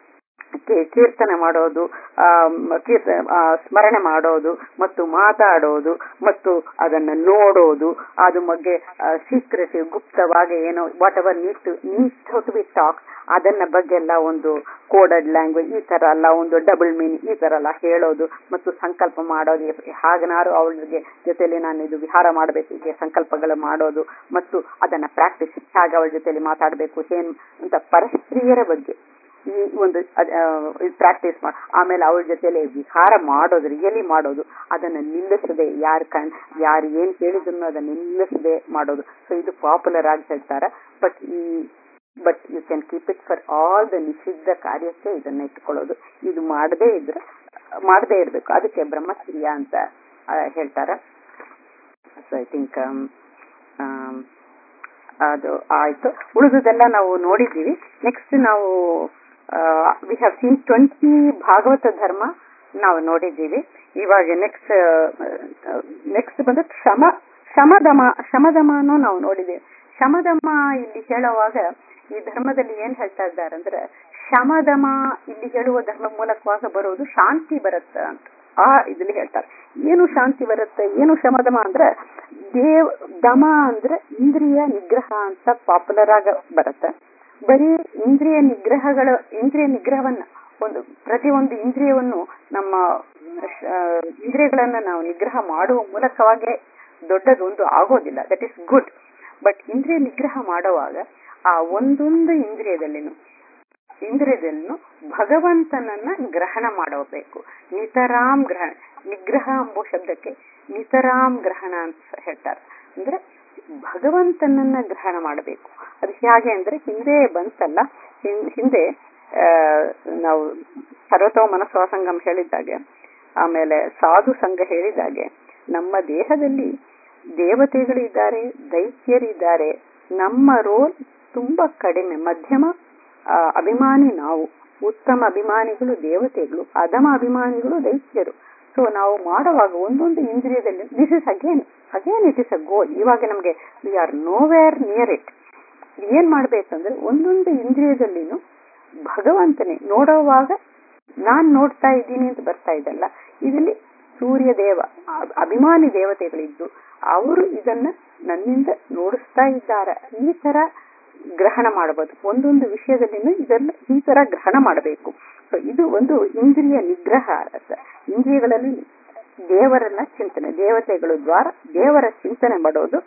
ಕೀರ್ತನೆ ಮಾಡೋದು ಕೀರ್ತ ಸ್ಮರಣೆ ಮಾಡೋದು ಮತ್ತು ಮಾತಾಡೋದು ಮತ್ತು ಅದನ್ನ ನೋಡೋದು ಅದು ಬಗ್ಗೆ ಸೀಕ್ರೆಟ್ ಗುಪ್ತವಾಗಿ ಏನೋ whatever need to need to be talk ಅದನ್ನ ಬಗ್ಗೆ ಎಲ್ಲ ಒಂದು ಕೋಡಡ್ ಲ್ಯಾಂಗ್ವೇಜ್ ಈ ತರ ಎಲ್ಲ ಒಂದು ಡಬಲ್ ಮೀನಿಂಗ್ ಈ ತರ ಎಲ್ಲ ಹೇಳೋದು ಮತ್ತು ಸಂಕಲ್ಪ ಮಾಡೋದು ಹಾಗನಾರು ಅವಳಿಗೆ ಜೊತೆಲಿ ನಾನು ಇದು ವಿಹಾರ ಮಾಡಬೇಕು ಹೀಗೆ ಸಂಕಲ್ಪಗಳು ಮಾಡೋದು ಮತ್ತು ಅದನ್ನ ಪ್ರಾಕ್ಟೀಸ್ ಹೇಗೆ ಅವಳ ಜೊತೆಲಿ ಮಾತಾಡಬೇಕು ಏನ್ ಅಂತ ಪರಸ್ತ್ರೀಯರ ಬಗ್ಗೆ ಈ ಒಂದು ಪ್ರಾಕ್ಟೀಸ್ ಮಾಡಿ ಆಮೇಲೆ ಅವಳ ಜೊತೆಲೆ ವಿಹಾರ ಮಾಡೋದು ರಿಯಲಿ ಮಾಡೋದು ಅದನ್ನ ನಿಲ್ಲಿಸದೆ ಯಾರು ಕಣ್ ಯಾರು ಏನ್ ಕೇಳಿದ್ರು ಅದನ್ನ ನಿಲ್ಲಿಸದೆ ಮಾಡೋದು ಸೊ ಇದು ಪಾಪ್ಯುಲರ್ ಆಗಿ ಹೇಳ್ತಾರೆ ಬಟ್ ಈ but you can keep it for all the ನಿಷಿದ್ಧ ಕಾರ್ಯಕ್ಕೆ ಇದನ್ನ ಇಟ್ಕೊಳ್ಳೋದು ಇದು ಮಾಡದೇ ಇದ್ರೆ ಮಾಡದೇ ಇರ್ಬೇಕು ಅದಕ್ಕೆ ಬ್ರಹ್ಮಚರ್ಯ ಅಂತ ಹೇಳ್ತಾರೆ ಸೊ ಐ ಥಿಂಕ್ ಅದು ಆಯ್ತು ಉಳಿದುದೆಲ್ಲ ನಾವು ನೋಡಿದ್ದೀವಿ ನೆಕ್ಸ್ಟ್ ನಾವು ವಿ ಹ್ಯಾವ್ ಸೀನ್ ಟ್ವೆಂಟಿ ಭಾಗವತ ಧರ್ಮ ನಾವು ನೋಡಿದ್ದೀವಿ ಇವಾಗ ನೆಕ್ಸ್ಟ್ ನೆಕ್ಸ್ಟ್ ಬಂದು ಶಮ ಶಮದಮ ಶಮದಮನು ನಾವು ನೋಡಿದ್ದೀವಿ ಶಮದಮ ಇಲ್ಲಿ ಹೇಳುವಾಗ ಈ ಧರ್ಮದಲ್ಲಿ ಏನ್ ಹೇಳ್ತಾ ಇದ್ದಾರೆ ಅಂದ್ರೆ ಶಮದಮ ಇಲ್ಲಿ ಹೇಳುವ ಧರ್ಮ ಮೂಲಕವಾಗ ಬರೋದು ಶಾಂತಿ ಬರುತ್ತೆ ಅಂತ ಆ ಇದ್ರಲ್ಲಿ ಹೇಳ್ತಾರೆ ಏನು ಶಾಂತಿ ಬರುತ್ತೆ ಏನು ಶಮದಮ ಅಂದ್ರೆ ದೇವ್ ದಮ ಅಂದ್ರೆ ಇಂದ್ರಿಯ ನಿಗ್ರಹ ಅಂತ ಪಾಪ್ಯುಲರ್ ಆಗ ಬರುತ್ತೆ ಬರೀ ಇಂದ್ರಿಯ ನಿಗ್ರಹಗಳ ಇಂದ್ರಿಯ ನಿಗ್ರಹವನ್ನ ಒಂದು ಪ್ರತಿಯೊಂದು ಇಂದ್ರಿಯವನ್ನು ನಮ್ಮ ಇಂದ್ರಿಯಗಳನ್ನ ನಾವು ನಿಗ್ರಹ ಮಾಡುವ ಮೂಲಕವಾಗಿ ದೊಡ್ಡದೊಂದು ಆಗೋದಿಲ್ಲ ದಟ್ ಇಸ್ ಗುಡ್ ಬಟ್ ಇಂದ್ರಿಯ ನಿಗ್ರಹ ಮಾಡುವಾಗ ಆ ಒಂದೊಂದು ಇಂದ್ರಿಯದಲ್ಲಿನೂ ಇಂದ್ರಿಯದಲ್ಲೂ ಭಗವಂತನನ್ನ ಗ್ರಹಣ ಮಾಡಬೇಕು ನಿತರಾಮ್ ಗ್ರಹಣ ನಿಗ್ರಹ ಎಂಬ ಶಬ್ದಕ್ಕೆ ನಿತರಾಮ್ ಗ್ರಹಣ ಅಂತ ಹೇಳ್ತಾರೆ ಅಂದ್ರೆ ಭಗವಂತನನ್ನ ಗ್ರಹಣ ಮಾಡಬೇಕು ಅದು ಹೇಗೆ ಅಂದ್ರೆ ಹಿಂದೆ ಬಂತಲ್ಲ ಹಿಂದೆ ನಾವು ಸರ್ವತೋ ಮನಸ್ವಾಸಂಗಮ್ ಹೇಳಿದ್ದಾಗೆ ಆಮೇಲೆ ಸಾಧು ಸಂಘ ಹೇಳಿದಾಗೆ ನಮ್ಮ ದೇಹದಲ್ಲಿ ದೇವತೆಗಳಿದ್ದಾರೆ ದೈತ್ಯರಿದ್ದಾರೆ ನಮ್ಮ ರೋಲ್ ತುಂಬಾ ಕಡಿಮೆ ಮಧ್ಯಮ ಅಭಿಮಾನಿ ನಾವು ಉತ್ತಮ ಅಭಿಮಾನಿಗಳು ದೇವತೆಗಳು ಅಧಮ ಅಭಿಮಾನಿಗಳು ದೈತ್ಯರು ಸೊ ನಾವು ಮಾಡುವಾಗ ಒಂದೊಂದು ಇಂದ್ರಿಯದಲ್ಲಿ this is again again it is a goal ಇವಾಗ ನಮ್ಗೆ we are nowhere near it ಏನ್ ಮಾಡ್ಬೇಕಂದ್ರೆ ಒಂದೊಂದು ಇಂದ್ರಿಯದಲ್ಲಿನೂ ಭಗವಂತನೇ ನೋಡುವಾಗ ನಾನ್ ನೋಡ್ತಾ ಇದ್ದೀನಿ ಅಂತ ಬರ್ತಾ ಇದಲ್ಲ ಇದರಲ್ಲಿ ಸೂರ್ಯ ದೇವ ಅಭಿಮಾನಿ ದೇವತೆಗಳಿದ್ದು ಅವರು ಇದನ್ನ ನನ್ನಿಂದ ನೋಡಿಸ್ತಾ ಇದ್ದಾರೆ ಈ ತರ ಗ್ರಹಣ ಮಾಡಬಹುದು ಒಂದೊಂದು ವಿಷಯದಲ್ಲಿನೂ ಇದನ್ನ ಈ ತರ ಗ್ರಹಣ ಮಾಡಬೇಕು ಸೊ ಇದು ಒಂದು ಇಂದ್ರಿಯ ನಿಗ್ರಹ ಇಂದ್ರಿಯಗಳಲ್ಲಿ ದೇವರನ್ನ ಚಿಂತನೆ ದೇವತೆಗಳು ದ್ವಾರ ದೇವರ ಚಿಂತನೆ ಮಾಡೋದು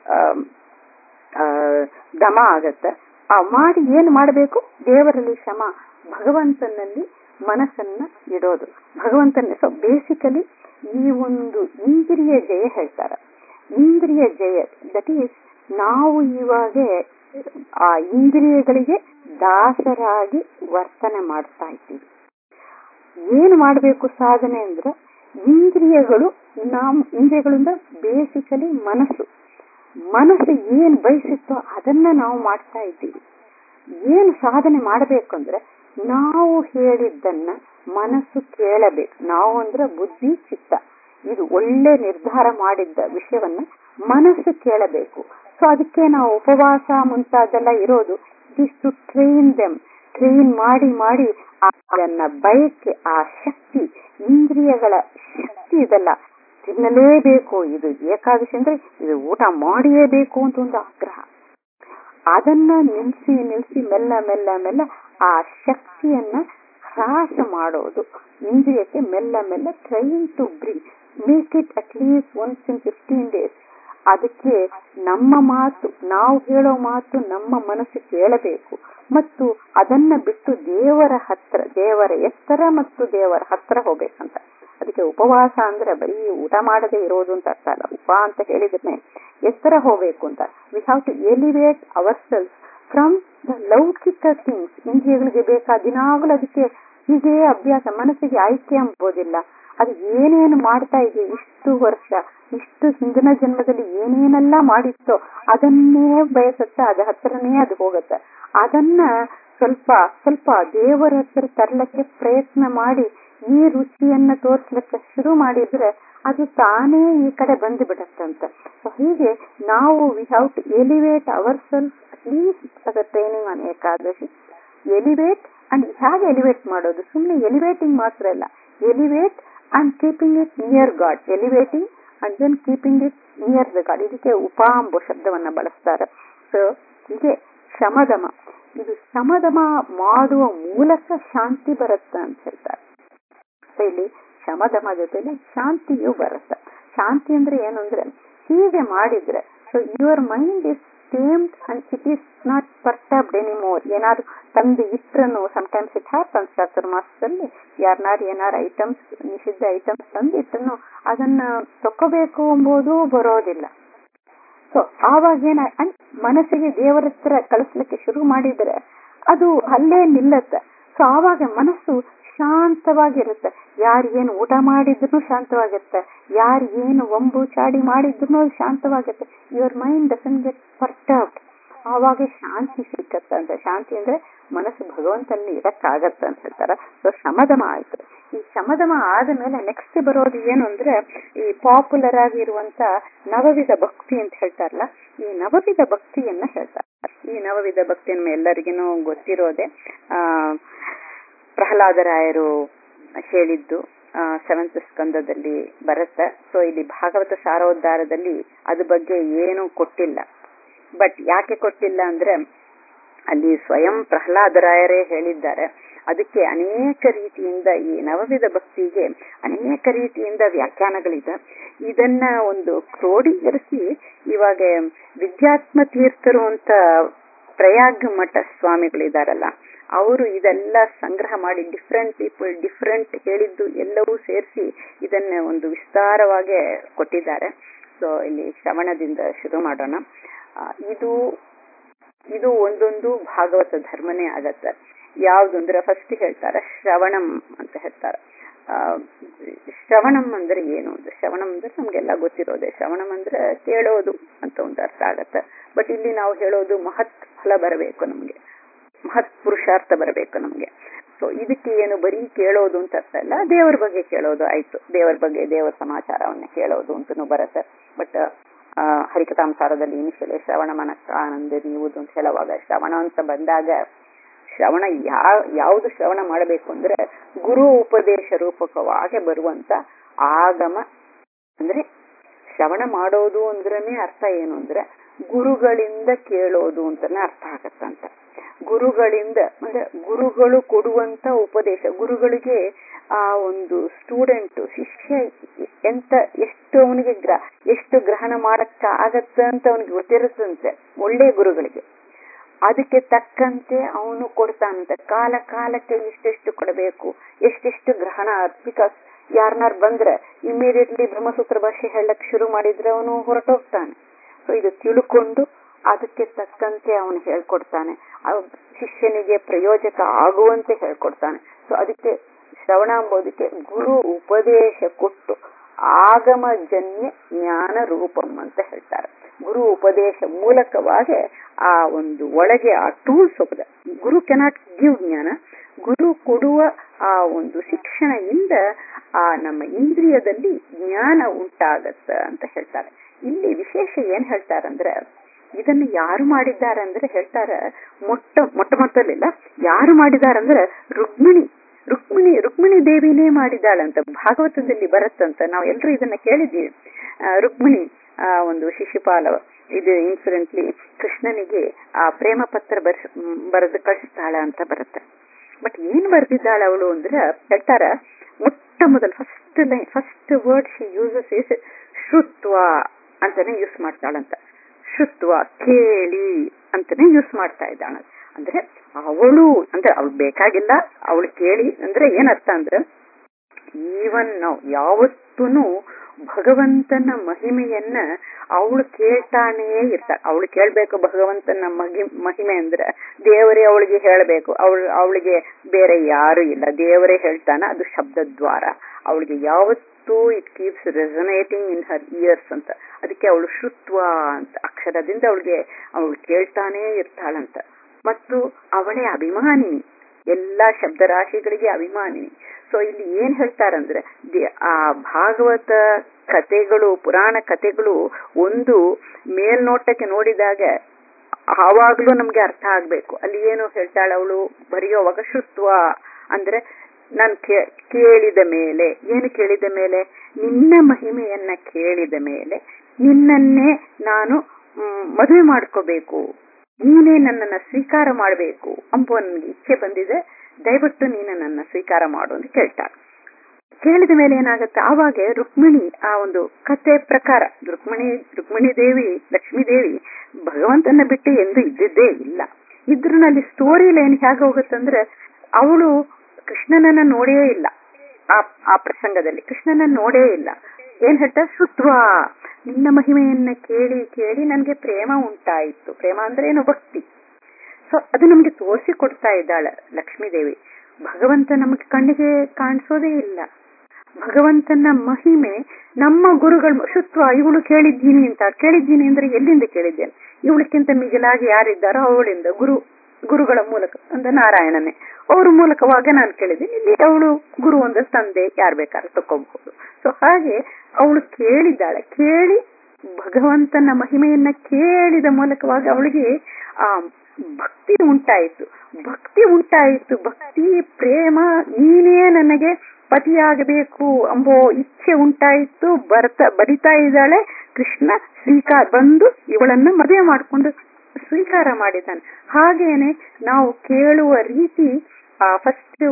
ದಮ ಆಗತ್ತೆ ಆ ಮಾಡಿ ಏನ್ ಮಾಡಬೇಕು ದೇವರಲ್ಲಿ ಶ್ರಮ ಭಗವಂತನಲ್ಲಿ ಮನಸ್ಸನ್ನ ಇಡೋದು ಭಗವಂತನ ಸೊ ಬೇಸಿಕಲಿ ಈ ಒಂದು ಇಂದ್ರಿಯ ಜಯ ಹೇಳ್ತಾರೆ ಇಂದ್ರಿಯ ಜಯ ದಟ್ ಈಸ್ ನಾವು ಇವಾಗ ಆ ಇಂದ್ರಿಯಗಳಿಗೆ ದಾಸರಾಗಿ ವರ್ತನೆ ಮಾಡ್ತಾ ಇದ್ದೀವಿ ಏನು ಮಾಡಬೇಕು ಸಾಧನೆ ಅಂದ್ರೆ ಇಂದ್ರಿಯಗಳು ನಾವು ಇಂದ್ರಿಯಗಳಿಂದ ಬೇಸಿಕಲಿ ಮನಸ್ಸು ಮನಸ್ಸು ಏನ್ ಬಯಸುತ್ತೋ ಅದನ್ನ ನಾವು ಮಾಡ್ತಾ ಇದ್ದೀವಿ ಏನು ಸಾಧನೆ ಮಾಡಬೇಕು ಅಂದ್ರೆ ನಾವು ಹೇಳಿದ್ದನ್ನ ಮನಸ್ಸು ಕೇಳಬೇಕು ನಾವು ಅಂದ್ರೆ ಬುದ್ಧಿ ಚಿತ್ತ ಇದು ಒಳ್ಳೆ ನಿರ್ಧಾರ ಮಾಡಿದ್ದ ವಿಷಯವನ್ನ ಮನಸ್ಸು ಕೇಳಬೇಕು ಸೊ ಅದಕ್ಕೆ ನಾವು ಉಪವಾಸ ಮುಂತಾದೆಲ್ಲ ಇರೋದು is to train them train ಮಾಡಿ ಮಾಡಿ ಅದನ್ನ ಬಯಕೆ ಆ ಶಕ್ತಿ ಇಂದ್ರಿಯಗಳ ಶಕ್ತಿ ಇದಲ್ಲ ತಿನ್ನಲೇಬೇಕು ಇದು ಏಕಾದಶಿ ಅಂದ್ರೆ ಇದು ಊಟ ಮಾಡಿಯೇ ಬೇಕು ಅಂತ ಒಂದು ಆಗ್ರಹ ಅದನ್ನ ನಿಲ್ಸಿ ನಿಲ್ಸಿ ಮೆಲ್ಲ ಮೆಲ್ಲ ಮೆಲ್ಲ ಆ ಶಕ್ತಿಯನ್ನ ಹ್ರಾಸ ಮಾಡೋದು ಇಂದ್ರಿಯಕ್ಕೆ ಮೆಲ್ಲ ಮೆಲ್ಲ train to bring make it at least once in fifteen days ಅದಕ್ಕೆ ನಮ್ಮ ಮಾತು ನಾವು ಹೇಳೋ ಮಾತು ನಮ್ಮ ಮನಸ್ಸು ಕೇಳಬೇಕು ಮತ್ತು ಅದನ್ನ ಬಿಟ್ಟು ದೇವರ ಹತ್ರ ದೇವರ ಎತ್ತರ ಮತ್ತು ದೇವರ ಹತ್ರ ಹೋಗ್ಬೇಕಂತ ಅದಕ್ಕೆ ಉಪವಾಸ ಅಂದ್ರೆ ಬರೀ ಊಟ ಮಾಡದೆ ಇರೋದು ಅಂತ ಅರ್ಥ ಅಲ್ಲ ಉಪ ಅಂತ ಹೇಳಿದ್ರೆ ಎತ್ತರ ಹೋಗ್ಬೇಕು ಅಂತ we have to elevate ourselves from the ಲೌಕಿಕ ಥಿಂಗ್ಸ್ ಇಂದ್ರಿಯಗಳಿಗೆ ಬೇಕಾದ ದಿನಾಗಲೂ ಅದಕ್ಕೆ ಹೀಗೆ ಅಭ್ಯಾಸ ಮನಸ್ಸಿಗೆ ಆಯ್ಕೆ ಎಂಬುದಿಲ್ಲ ಅದು ಏನೇನು ಮಾಡ್ತಾ ಇದೆ ಇಷ್ಟು ವರ್ಷ ಇಷ್ಟು ಹಿಂದಿನ ಜನ್ಮದಲ್ಲಿ ಏನೇನೆಲ್ಲ ಮಾಡಿತ್ತೋ ಅದನ್ನೇ ಬಯಸುತ್ತೆ ಅದ ಹತ್ರನೇ ಅದು ಹೋಗುತ್ತೆ ಅದನ್ನ ಸ್ವಲ್ಪ ಸ್ವಲ್ಪ ದೇವರ ಹತ್ರ ತರ್ಲಕ್ಕೆ ಪ್ರಯತ್ನ ಮಾಡಿ ಈ ರುಚಿಯನ್ನ ತೋರ್ಸ್ಲಿಕ್ಕೆ ಶುರು ಮಾಡಿದ್ರೆ ಅದು ತಾನೇ ಈ ಕಡೆ ಬಂದು ಬಿಡತ್ತಂತ ಸೊ ಹೀಗೆ ನಾವು we have to elevate our self at least ಅದ training on Ekadashi elevate and ಹೇಗೆ ಎಲಿವೇಟ್ ಮಾಡೋದು ಸುಮ್ಮನೆ ಎಲಿವೇಟಿಂಗ್ ಮಾತ್ರ ಅಲ್ಲ elevate and keeping it near God elevating and then keeping it near the God ಇದಕ್ಕೆ ಉಪಾಂಬ ಶಬ್ದವನ್ನ ಬಳಸ್ತಾರೆ ಸೊ ಹೀಗೆ ಶಮದಮ ಇದು ಶಮದಮ ಮಾಡುವ ಮೂಲಕ ಶಾಂತಿ ಬರುತ್ತೆ ಅಂತ ಹೇಳ್ತಾರೆ ಸೊ ಇಲ್ಲಿ ಶಮದಮ ಜೊತೆಲಿ ಶಾಂತಿಯು ಬರುತ್ತೆ ಶಾಂತಿ ಅಂದ್ರೆ ಏನು ಅಂದ್ರೆ ಹೀಗೆ ಮಾಡಿದ್ರೆ so your mind is tamed and it is not perturbed anymore ಏನಾದ್ರು ತಂದು ಇಟ್ರನು ಸಮಟೈಮ್ಸ್ ಇಟ್ ಹ್ಯಾಪನ್ಸ್ ಚಾತುರ್ಮಾಸದಲ್ಲಿ ಯಾರನ್ನಾರು ಏನಾರು ಐಟಮ್ಸ್ ನಿಷಿದ್ಧ ಐಟಮ್ಸ್ ತಂದು ಇಟ್ರನು ಅದನ್ನ ತಕೋಬೇಕು ಎಂಬುದು ಬರೋದಿಲ್ಲ ಸೊ ಆವಾಗ ಏನ ಮನಸ್ಸಿಗೆ ದೇವರ ಹತ್ರ ಕಳಿಸ್ಲಿಕ್ಕೆ ಶುರು ಮಾಡಿದ್ರೆ ಅದು ಅಲ್ಲೇ ನಿಲ್ಲತ್ತೆ ಸೊ ಆವಾಗ ಮನಸ್ಸು ಶಾಂತವಾಗಿರುತ್ತೆ ಯಾರು ಏನು ಊಟ ಮಾಡಿದ್ರು ಶಾಂತವಾಗಿರುತ್ತೆ ಯಾರು ಏನು ಒಂಬು ಚಾಡಿ ಮಾಡಿದ್ರು ಅದು ಶಾಂತವಾಗಿರುತ್ತೆ your mind doesn't get perturbed ಆವಾಗ ಶಾಂತಿ ಸಿಕ್ಕತ್ತ ಅಂತ ಶಾಂತಿ ಅಂದ್ರೆ ಮನಸ್ಸು ಭಗವಂತನಲ್ಲಿ ಇರಕ್ಕಾಗತ್ತ ಅಂತ ಹೇಳ್ತಾರ ಸೊ ಶಮದಮ ಆಯ್ತು ಈ ಶಮದಮ ಆದ ಮೇಲೆ ನೆಕ್ಸ್ಟ್ ಬರೋದು ಏನು ಅಂದ್ರೆ ಈ ಪಾಪ್ಯುಲರ್ ಆಗಿರುವಂತ ನವವಿಧ ಭಕ್ತಿ ಅಂತ ಹೇಳ್ತಾರಲ್ಲ ಈ ನವವಿಧ ಭಕ್ತಿಯನ್ನ ಹೇಳ್ತಾರೆ ಈ ನವವಿಧ ಭಕ್ತಿ ಎಲ್ಲರಿಗೂ ಗೊತ್ತಿರೋದೆ ಆ ಪ್ರಹ್ಲಾದರಾಯರು ಹೇಳಿದ್ದು ಸೆವೆಂತ್ ಸ್ಕಂದದಲ್ಲಿ ಬರುತ್ತೆ ಸೊ ಇಲ್ಲಿ ಭಾಗವತ ಸಾರೋದ್ಧಾರದಲ್ಲಿ ಅದ್ರ ಬಗ್ಗೆ ಏನು ಕೊಟ್ಟಿಲ್ಲ ಬಟ್ ಯಾಕೆ ಕೊಟ್ಟಿಲ್ಲ ಅಂದ್ರೆ ಅಲ್ಲಿ ಸ್ವಯಂ ಪ್ರಹ್ಲಾದರಾಯರೇ ಹೇಳಿದ್ದಾರೆ ಅದಕ್ಕೆ ಅನೇಕ ರೀತಿಯಿಂದ ಈ ನವವಿಧ ಭಕ್ತಿಗೆ ಅನೇಕ ರೀತಿಯಿಂದ ವ್ಯಾಖ್ಯಾನಗಳಿದೆ ಇದನ್ನ ಒಂದು ಕ್ರೋಢೀಕರಿಸಿ ಇವಾಗ ವಿದ್ಯಾತ್ಮ ತೀರ್ಥರು ಅಂತ ಪ್ರಯಾಗ್ ಮಠ ಸ್ವಾಮಿಗಳಿದಾರಲ್ಲ ಅವರು ಇದೆಲ್ಲ ಸಂಗ್ರಹ ಮಾಡಿ ಡಿಫ್ರೆಂಟ್ ಪೀಪಲ್ ಡಿಫ್ರೆಂಟ್ ಹೇಳಿದ್ದು ಎಲ್ಲವೂ ಸೇರಿಸಿ ಇದನ್ನ ಒಂದು ವಿಸ್ತಾರವಾಗಿ ಕೊಟ್ಟಿದ್ದಾರೆ ಸೊ ಇಲ್ಲಿ ಶ್ರವಣದಿಂದ ಶುರು ಮಾಡೋಣ ಇದು ಇದು ಒಂದೊಂದು ಭಾಗವತ ಧರ್ಮನೇ ಆಗತ್ತೆ ಯಾವ್ದು ಅಂದ್ರೆ ಫಸ್ಟ್ ಹೇಳ್ತಾರೆ ಶ್ರವಣಂ ಅಂತ ಹೇಳ್ತಾರೆ ಆ ಶ್ರವಣಂ ಅಂದ್ರೆ ಏನು ಅಂದ್ರೆ ಶ್ರವಣಂ ಅಂದ್ರೆ ನಮ್ಗೆಲ್ಲ ಗೊತ್ತಿರೋದೆ ಶ್ರವಣಂ ಅಂದ್ರೆ ಕೇಳೋದು ಅಂತ ಒಂದು ಅರ್ಥ ಆಗತ್ತೆ ಬಟ್ ಇಲ್ಲಿ ನಾವು ಹೇಳೋದು ಮಹತ್ ಫಲ ಬರಬೇಕು ನಮ್ಗೆ ಮಹತ್ ಪುರುಷಾರ್ಥ ಬರಬೇಕು ನಮ್ಗೆ ಸೊ ಇದಕ್ಕೆ ಏನು ಬರೀ ಕೇಳೋದು ಅಂತ ಅರ್ಥ ಅಲ್ಲ ದೇವರ ಬಗ್ಗೆ ಕೇಳೋದು ಆಯ್ತು ದೇವರ ಬಗ್ಗೆ ದೇವರ ಸಮಾಚಾರವನ್ನ ಕೇಳೋದು ಅಂತನೂ ಬರುತ್ತೆ ಬಟ್ ಆ ಹರಿಕಥಾಂಸಾರದಲ್ಲಿ ಇನಿಷಿಯಲಿ ಶ್ರವಣ ಮನಸ್ಸ ಆನಂದ ನೀವುದು ಅಂತ ಹೇಳುವಾಗ ಶ್ರವಣ ಅಂತ ಬಂದಾಗ ಶ್ರವಣ ಯಾ ಯಾವುದು ಶ್ರವಣ ಮಾಡಬೇಕು ಅಂದ್ರೆ ಗುರು ಉಪದೇಶ ರೂಪಕವಾಗಿ ಬರುವಂತ ಆಗಮ ಅಂದ್ರೆ ಶ್ರವಣ ಮಾಡೋದು ಅಂದ್ರನೇ ಅರ್ಥ ಏನು ಅಂದ್ರೆ ಗುರುಗಳಿಂದ ಕೇಳೋದು ಅಂತಾನೆ ಅರ್ಥ ಆಗತ್ತಂತ ಗುರುಗಳಿಂದ ಅಂದ್ರೆ ಗುರುಗಳು ಕೊಡುವಂತ ಉಪದೇಶ ಗುರುಗಳಿಗೆ ಆ ಒಂದು ಸ್ಟೂಡೆಂಟ್ ಶಿಷ್ಯ ಎಂತ ಎಷ್ಟು ಅವನಿಗೆ ಗ್ರ ಎಷ್ಟು ಗ್ರಹಣ ಮಾಡಕ್ಕ ಆಗತ್ತ ಅಂತ ಅವನಿಗೆ ಗೊತ್ತಿರುತ್ತಂತೆ ಒಳ್ಳೆ ಗುರುಗಳಿಗೆ ಅದಕ್ಕೆ ತಕ್ಕಂತೆ ಅವನು ಕೊಡ್ತಾನಂತೆ ಕಾಲ ಕಾಲಕ್ಕೆ ಇಷ್ಟೆಷ್ಟು ಕೊಡಬೇಕು ಎಷ್ಟೆಷ್ಟು ಗ್ರಹಣ ಬಿಕಾಸ್ ಯಾರನ್ನಾರು ಬಂದ್ರೆ ಇಮಿಡಿಯೇಟ್ಲಿ ಬ್ರಹ್ಮಸೂತ್ರ ಭಾಷೆ ಹೇಳಕ್ ಶುರು ಮಾಡಿದ್ರೆ ಅವನು ಹೊರಟೋಗ್ತಾನೆ ಸೊ ಇದು ತಿಳ್ಕೊಂಡು ಅದಕ್ಕೆ ತಕ್ಕಂತೆ ಅವನು ಹೇಳ್ಕೊಡ್ತಾನೆ ಶಿಷ್ಯನಿಗೆ ಪ್ರಯೋಜಕ ಆಗುವಂತೆ ಹೇಳ್ಕೊಡ್ತಾನೆ ಸೊ ಅದಕ್ಕೆ ಶ್ರವಣ ಎಂಬುದಕ್ಕೆ ಗುರು ಉಪದೇಶ ಕೊಟ್ಟು ಆಗಮಜನ್ಯ ಜ್ಞಾನ ರೂಪಂ ಅಂತ ಹೇಳ್ತಾರೆ ಗುರು ಉಪದೇಶ ಮೂಲಕವಾಗಿ ಆ ಒಂದು ಒಳಗೆ ಆ ಟೂಲ್ಸ್ ಹೋಗದ ಗುರು ಕೆನಾಟ್ ಗಿವ್ ಜ್ಞಾನ ಗುರು ಕೊಡುವ ಆ ಒಂದು ಶಿಕ್ಷಣದಿಂದ ಆ ನಮ್ಮ ಇಂದ್ರಿಯದಲ್ಲಿ ಜ್ಞಾನ ಉಂಟಾಗತ್ತ ಅಂತ ಹೇಳ್ತಾರೆ ಇಲ್ಲಿ ವಿಶೇಷ ಏನ್ ಹೇಳ್ತಾರಂದ್ರೆ ಇದನ್ನು ಯಾರು ಮಾಡಿದ್ದಾರೆ ಅಂದ್ರೆ ಹೇಳ್ತಾರ ಮೊಟ್ಟ ಮೊಟ್ಟ ಮೊದಲಿಲ್ಲ ಯಾರು ಮಾಡಿದ್ದಾರೆ ಅಂದ್ರೆ ರುಕ್ಮಿಣಿ ರುಕ್ಮಿಣಿ ರುಕ್ಮಿಣಿ ದೇವಿನೇ ಮಾಡಿದಾಳಂತ ಭಾಗವತದಲ್ಲಿ ಬರುತ್ತಂತ ನಾವು ಎಲ್ಲರೂ ಇದನ್ನ ಕೇಳಿದ್ದೀವಿ ಆ, ರುಕ್ಮಿಣಿ ಆ ಒಂದು ಶಿಶುಪಾಲ ಇದು ಇನ್ಸಿಡೆಂಟ್ಲಿ ಕೃಷ್ಣನಿಗೆ ಆ ಪ್ರೇಮ ಪತ್ರ ಬರ್ಸ್ ಬರೆದು ಕಳಿಸ್ತಾಳ ಅಂತ ಬರುತ್ತೆ ಬಟ್ ಏನ್ ಬರ್ದಿದ್ದಾಳ ಅವಳು ಅಂದ್ರೆ ಹೇಳ್ತಾರ ಮೊಟ್ಟ ಮೊದಲು first line first word she uses is ಶ್ರುತ್ವ ಅಂತಾನೆ ಯೂಸ್ ಮಾಡ್ತಾಳಂತ ಶ್ರುತ್ವ ಕೇಳಿ ಅಂತಾನೆ ಯೂಸ್ ಮಾಡ್ತಾ ಇದ್ದಾಳ ಅಂದ್ರೆ ಅವಳು ಅಂದ್ರೆ ಅವಳು ಬೇಕಾಗಿಲ್ಲ ಅವಳು ಕೇಳಿ ಅಂದ್ರೆ ಏನರ್ಥ ಅಂದ್ರೆ ಈವನ್ ನಾವು ಯಾವತ್ತೂ ಭಗವಂತನ ಮಹಿಮೆಯನ್ನ ಅವಳು ಕೇಳ್ತಾನೇ ಇರ್ತಾಳೆ ಅವಳು ಕೇಳ್ಬೇಕು ಭಗವಂತನ ಮಹಿ ಮಹಿಮೆ ಅಂದ್ರೆ ದೇವರೇ ಅವಳಿಗೆ ಹೇಳಬೇಕು ಅವಳು ಅವಳಿಗೆ ಬೇರೆ ಯಾರು ಇಲ್ಲ ದೇವರೇ ಹೇಳ್ತಾನ ಅದು ಶಬ್ದದ್ವಾರ ಅವಳಿಗೆ ಯಾವತ್ತೂ it keeps resonating in her ears ಅಂತ ಅದಕ್ಕೆ ಅವಳು ಶ್ರುತ್ವ ಅಂತ ಅಕ್ಷರದಿಂದ ಅವಳಿಗೆ ಅವಳು ಕೇಳ್ತಾನೇ ಇರ್ತಾಳಂತ ಮತ್ತು ಅವಳೇ ಅಭಿಮಾನಿನಿ ಎಲ್ಲಾ ಶಬ್ದರಾಶಿಗಳಿಗೆ ಅಭಿಮಾನಿನಿ ಸೊ ಇಲ್ಲಿ ಏನ್ ಹೇಳ್ತಾರಂದ್ರೆ ದೇ- ಆ ಭಾಗವತ ಕಥೆಗಳು ಪುರಾಣ ಕಥೆಗಳು ಒಂದು ಮೇಲ್ನೋಟಕ್ಕೆ ನೋಡಿದಾಗ ಆವಾಗ್ಲೂ ನಮ್ಗೆ ಅರ್ಥ ಆಗ್ಬೇಕು ಅಲ್ಲಿ ಏನು ಹೇಳ್ತಾಳೆ ಅವಳು ಬರೆಯುವಾಗ ಶುತ್ವ ಅಂದ್ರೆ ನಾನು ಕೇಳಿದ ಮೇಲೆ ಏನು ಕೇಳಿದ ಮೇಲೆ ನಿನ್ನ ಮಹಿಮೆಯನ್ನ ಕೇಳಿದ ಮೇಲೆ ನಿನ್ನನ್ನೇ ನಾನು ಮ್, ಮದುವೆ ಮಾಡ್ಕೋಬೇಕು ನೀನೇ ನನ್ನನ್ನ ಸ್ವೀಕಾರ ಮಾಡಬೇಕು ಅಂಬುವ ನನಗೆ ಇಚ್ಛೆ ಬಂದಿದೆ ದಯವಿಟ್ಟು ನೀನು ನನ್ನ ಸ್ವೀಕಾರ ಮಾಡು ಅಂತ ಕೇಳ್ತಾಳೆ ಕೇಳಿದ ಮೇಲೆ ಏನಾಗುತ್ತೆ ಆವಾಗ ರುಕ್ಮಿಣಿ ಆ ಒಂದು ಕತೆ ಪ್ರಕಾರ ರುಕ್ಮಿಣಿ ರುಕ್ಮಿಣಿ ದೇವಿ ಲಕ್ಷ್ಮೀ ದೇವಿ ಭಗವಂತನ ಬಿಟ್ಟು ಎಂದು ಇದ್ದಿದ್ದೇ ಇಲ್ಲ ಇದ್ರೂ ಅಲ್ಲಿ ಸ್ಟೋರಿ ಲೈನ್ ಹೇಗೆ ಹೋಗುತ್ತಂದ್ರೆ ಅವಳು ಕೃಷ್ಣನನ್ನ ನೋಡೇ ಇಲ್ಲ ಆ ಆ ಪ್ರಸಂಗದಲ್ಲಿ ಕೃಷ್ಣನನ್ನ ನೋಡೇ ಇಲ್ಲ ಏನ್ ಹೇಳ್ತಾ ಶುತ್ವ ನಿನ್ನ ಮಹಿಮೆಯನ್ನ ಕೇಳಿ ಕೇಳಿ ನನ್ಗೆ ಪ್ರೇಮ ಉಂಟಾಯಿತು ಪ್ರೇಮ ಅಂದ್ರೆ ಏನು ಭಕ್ತಿ ಸೊ ಅದು ನಮ್ಗೆ ತೋರಿಸಿ ಕೊಡ್ತಾ ಇದ್ದಾಳೆ ಲಕ್ಷ್ಮೀದೇವಿ ಭಗವಂತ ನಮಗೆ ಕಣ್ಣಿಗೆ ಕಾಣಿಸೋದೇ ಇಲ್ಲ ಭಗವಂತನ ಮಹಿಮೆ ನಮ್ಮ ಗುರುಗಳು ಶುತ್ವ ಇವಳು ಕೇಳಿದ್ದೀನಿ ಅಂತ ಕೇಳಿದ್ದೀನಿ ಅಂದ್ರೆ ಎಲ್ಲಿಂದ ಕೇಳಿದ್ದೇನೆ ಇವಳಕ್ಕಿಂತ ಮಿಗಿಲಾಗಿ ಯಾರಿದ್ದಾರೋ ಅವಳಿಂದ ಗುರು ಗುರುಗಳ ಮೂಲಕ ಅಂದ್ರೆ ನಾರಾಯಣನೇ ಅವ್ರ ಮೂಲಕವಾಗ ನಾನು ಕೇಳಿದ್ದೀನಿ ಇಲ್ಲಿ ಅವಳು ಗುರು ಅಂದ್ರೆ ತಂದೆ ಯಾರು ಬೇಕಾದ್ರೂ ತಕೋಬಹುದು ಸೊ ಹಾಗೆ ಅವಳು ಕೇಳಿದ್ದಾಳೆ ಕೇಳಿ ಭಗವಂತನ ಮಹಿಮೆಯನ್ನ ಕೇಳಿದ ಮೂಲಕವಾಗಿ ಅವಳಿಗೆ ಆ ಭಕ್ತಿ ಉಂಟಾಯಿತು ಭಕ್ತಿ ಉಂಟಾಯಿತು ಭಕ್ತಿ ಪ್ರೇಮ ನೀನೇ ನನಗೆ ಪತಿಯಾಗಬೇಕು ಎಂಬೋ ಇಚ್ಛೆ ಉಂಟಾಯಿತು ಬರ್ತಾ ಬರಿತಾ ಇದ್ದಾಳೆ ಕೃಷ್ಣ ಸ್ವೀಕಾರ ಬಂದು ಇವಳನ್ನ ಮದುವೆ ಮಾಡಿಕೊಂಡು ಸ್ವೀಕಾರ ಮಾಡಿದ್ದಾನೆ ಹಾಗೇನೆ ನಾವು ಕೇಳುವ ರೀತಿ ಆ ಫಸ್ಟ್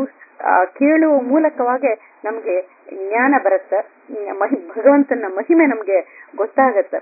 ಕೇಳುವ ಮೂಲಕವಾಗಿ ನಮ್ಗೆ ಜ್ಞಾನ ಬರುತ್ತೆ ಮಹಿ ಭಗವಂತನ ಮಹಿಮೆ ನಮ್ಗೆ ಗೊತ್ತಾಗತ್ತೆ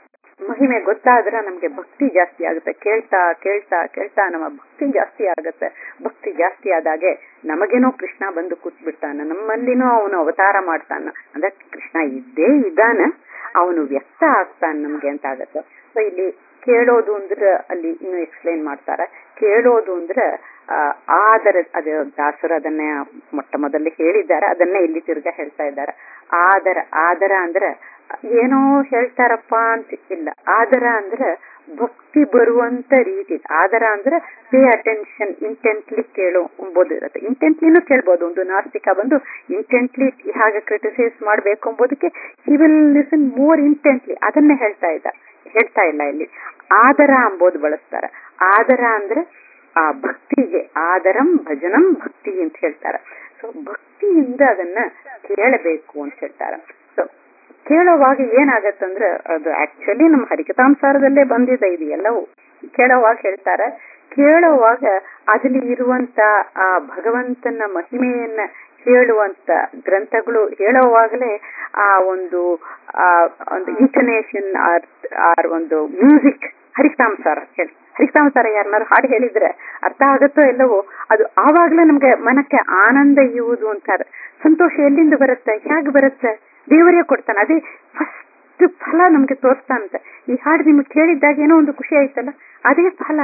ಮಹಿಮೆ ಗೊತ್ತಾದ್ರೆ ನಮ್ಗೆ ಭಕ್ತಿ ಜಾಸ್ತಿ ಆಗುತ್ತೆ ಕೇಳ್ತಾ ಕೇಳ್ತಾ ಕೇಳ್ತಾ ನಮ್ಮ ಭಕ್ತಿ ಜಾಸ್ತಿ ಆಗುತ್ತೆ ಭಕ್ತಿ ಜಾಸ್ತಿ ಆದಾಗೆ ನಮಗೇನೋ ಕೃಷ್ಣ ಬಂದು ಕೂತ್ಬಿಡ್ತಾನ ನಮ್ಮಲ್ಲಿನೂ ಅವನು ಅವತಾರ ಮಾಡ್ತಾನ ಅಂದ್ರೆ ಕೃಷ್ಣ ಇದ್ದೇ ಇದ್ದಾನ ಅವನು ವ್ಯಕ್ತ ಆಗ್ತಾನ ನಮ್ಗೆ ಅಂತ ಆಗತ್ತೆ ಸೊ ಇಲ್ಲಿ ಕೇಳೋದು ಅಂದ್ರೆ ಅಲ್ಲಿ ಇನ್ನು ಎಕ್ಸ್ಪ್ಲೈನ್ ಮಾಡ್ತಾರ ಕೇಳೋದು ಅಂದ್ರೆ ಆ, ಆದರ ಅದು ದಾಸರು ಅದನ್ನೇ ಮೊಟ್ಟ ಮೊದಲು ಹೇಳಿದ್ದಾರೆ ಅದನ್ನೇ ಇಲ್ಲಿ ತಿರ್ಗಾ ಹೇಳ್ತಾ ಇದ್ದಾರೆ ಆದರ ಆದರ ಅಂದ್ರೆ ಏನೋ ಹೇಳ್ತಾರಪ್ಪ ಅಂತ ಇಲ್ಲ ಆದರ ಅಂದ್ರೆ ಭಕ್ತಿ ಬರುವಂತ ರೀತಿ ಆದರ ಅಂದ್ರೆ ಪೇ ಅಟೆನ್ಷನ್ ಇಂಟೆಂಟ್ಲಿ ಕೇಳೋ ಎಂಬುದು ಇರುತ್ತೆ ಇಂಟೆಂಟ್ಲಿನೂ ಕೇಳ್ಬೋದು ಒಂದು ನಾಸ್ತಿಕ ಬಂದು ಇಂಟೆಂಟ್ಲಿ ಹಾಗೆ ಕ್ರಿಟಿಸೈಸ್ ಮಾಡ್ಬೇಕು ಎಂಬುದಕ್ಕೆ he will listen more intently ಅದನ್ನೇ ಹೇಳ್ತಾ ಇದ್ದ ಹೇಳ್ತಾ ಇಲ್ಲ ಇಲ್ಲಿ ಆದರ ಅಂಬೋದು ಬಳಸ್ತಾರೆ ಆದರ ಅಂದ್ರೆ ಆ ಭಕ್ತಿಗೆ ಆದರಂ ಭಜನಂ ಭಕ್ತಿ ಅಂತ ಹೇಳ್ತಾರೆ ಸೊ ಭಕ್ತಿಯಿಂದ ಅದನ್ನ ಕೇಳಬೇಕು ಅಂತ ಹೇಳ್ತಾರೆ ಸೊ ಕೇಳೋವಾಗ ಏನಾಗತ್ತಂದ್ರೆ ಅದು ಆಕ್ಚುಲಿ ನಮ್ಮ ಹರಿಕತಾಂಸಾರದಲ್ಲೇ ಬಂದಿದೆ ಇದು ಎಲ್ಲವೂ ಕೇಳೋವಾಗ ಹೇಳ್ತಾರೆ ಕೇಳೋವಾಗ ಅದಲ್ಲಿ ಇರುವಂತ ಆ ಭಗವಂತನ ಮಹಿಮೆಯನ್ನ ಹೇಳುವಂತ ಗ್ರಂಥಗಳು ಹೇಳುವಾಗಲೇ ಆ ಒಂದು ಆ ಒಂದು ಇಂಟನೇಷನ್ ಆರ್ ಆರ್ ಒಂದು ಮ್ಯೂಸಿಕ್ ಹರಿಕತಾಂಸಾರ ಹೇಳಿ ಹರಿಕತಾಂಸಾರ ಯಾರನ್ನಾರು ಹಾಡು ಹೇಳಿದ್ರೆ ಅರ್ಥ ಆಗುತ್ತೋ ಎಲ್ಲವೋ ಅದು ಆವಾಗ್ಲೇ ನಮ್ಗೆ ಮನಕ್ಕೆ ಆನಂದ ಇರುವುದು ಅಂತಾರೆ ಸಂತೋಷ ಎಲ್ಲಿಂದ ಬರುತ್ತೆ ಹೇಗೆ ಬರುತ್ತೆ ದೇವರೇ ಕೊಡ್ತಾನೆ ಅದೇ ಫಸ್ಟ್ ಫಲ ನಮ್ಗೆ ತೋರಿಸ್ತಾನಂತೆ ಈ ಹಾಡು ನಿಮ್ಗೆ ಕೇಳಿದ್ದಾಗ ಏನೋ ಒಂದು ಖುಷಿ ಆಯ್ತಲ್ಲ ಅದೇ ಫಲ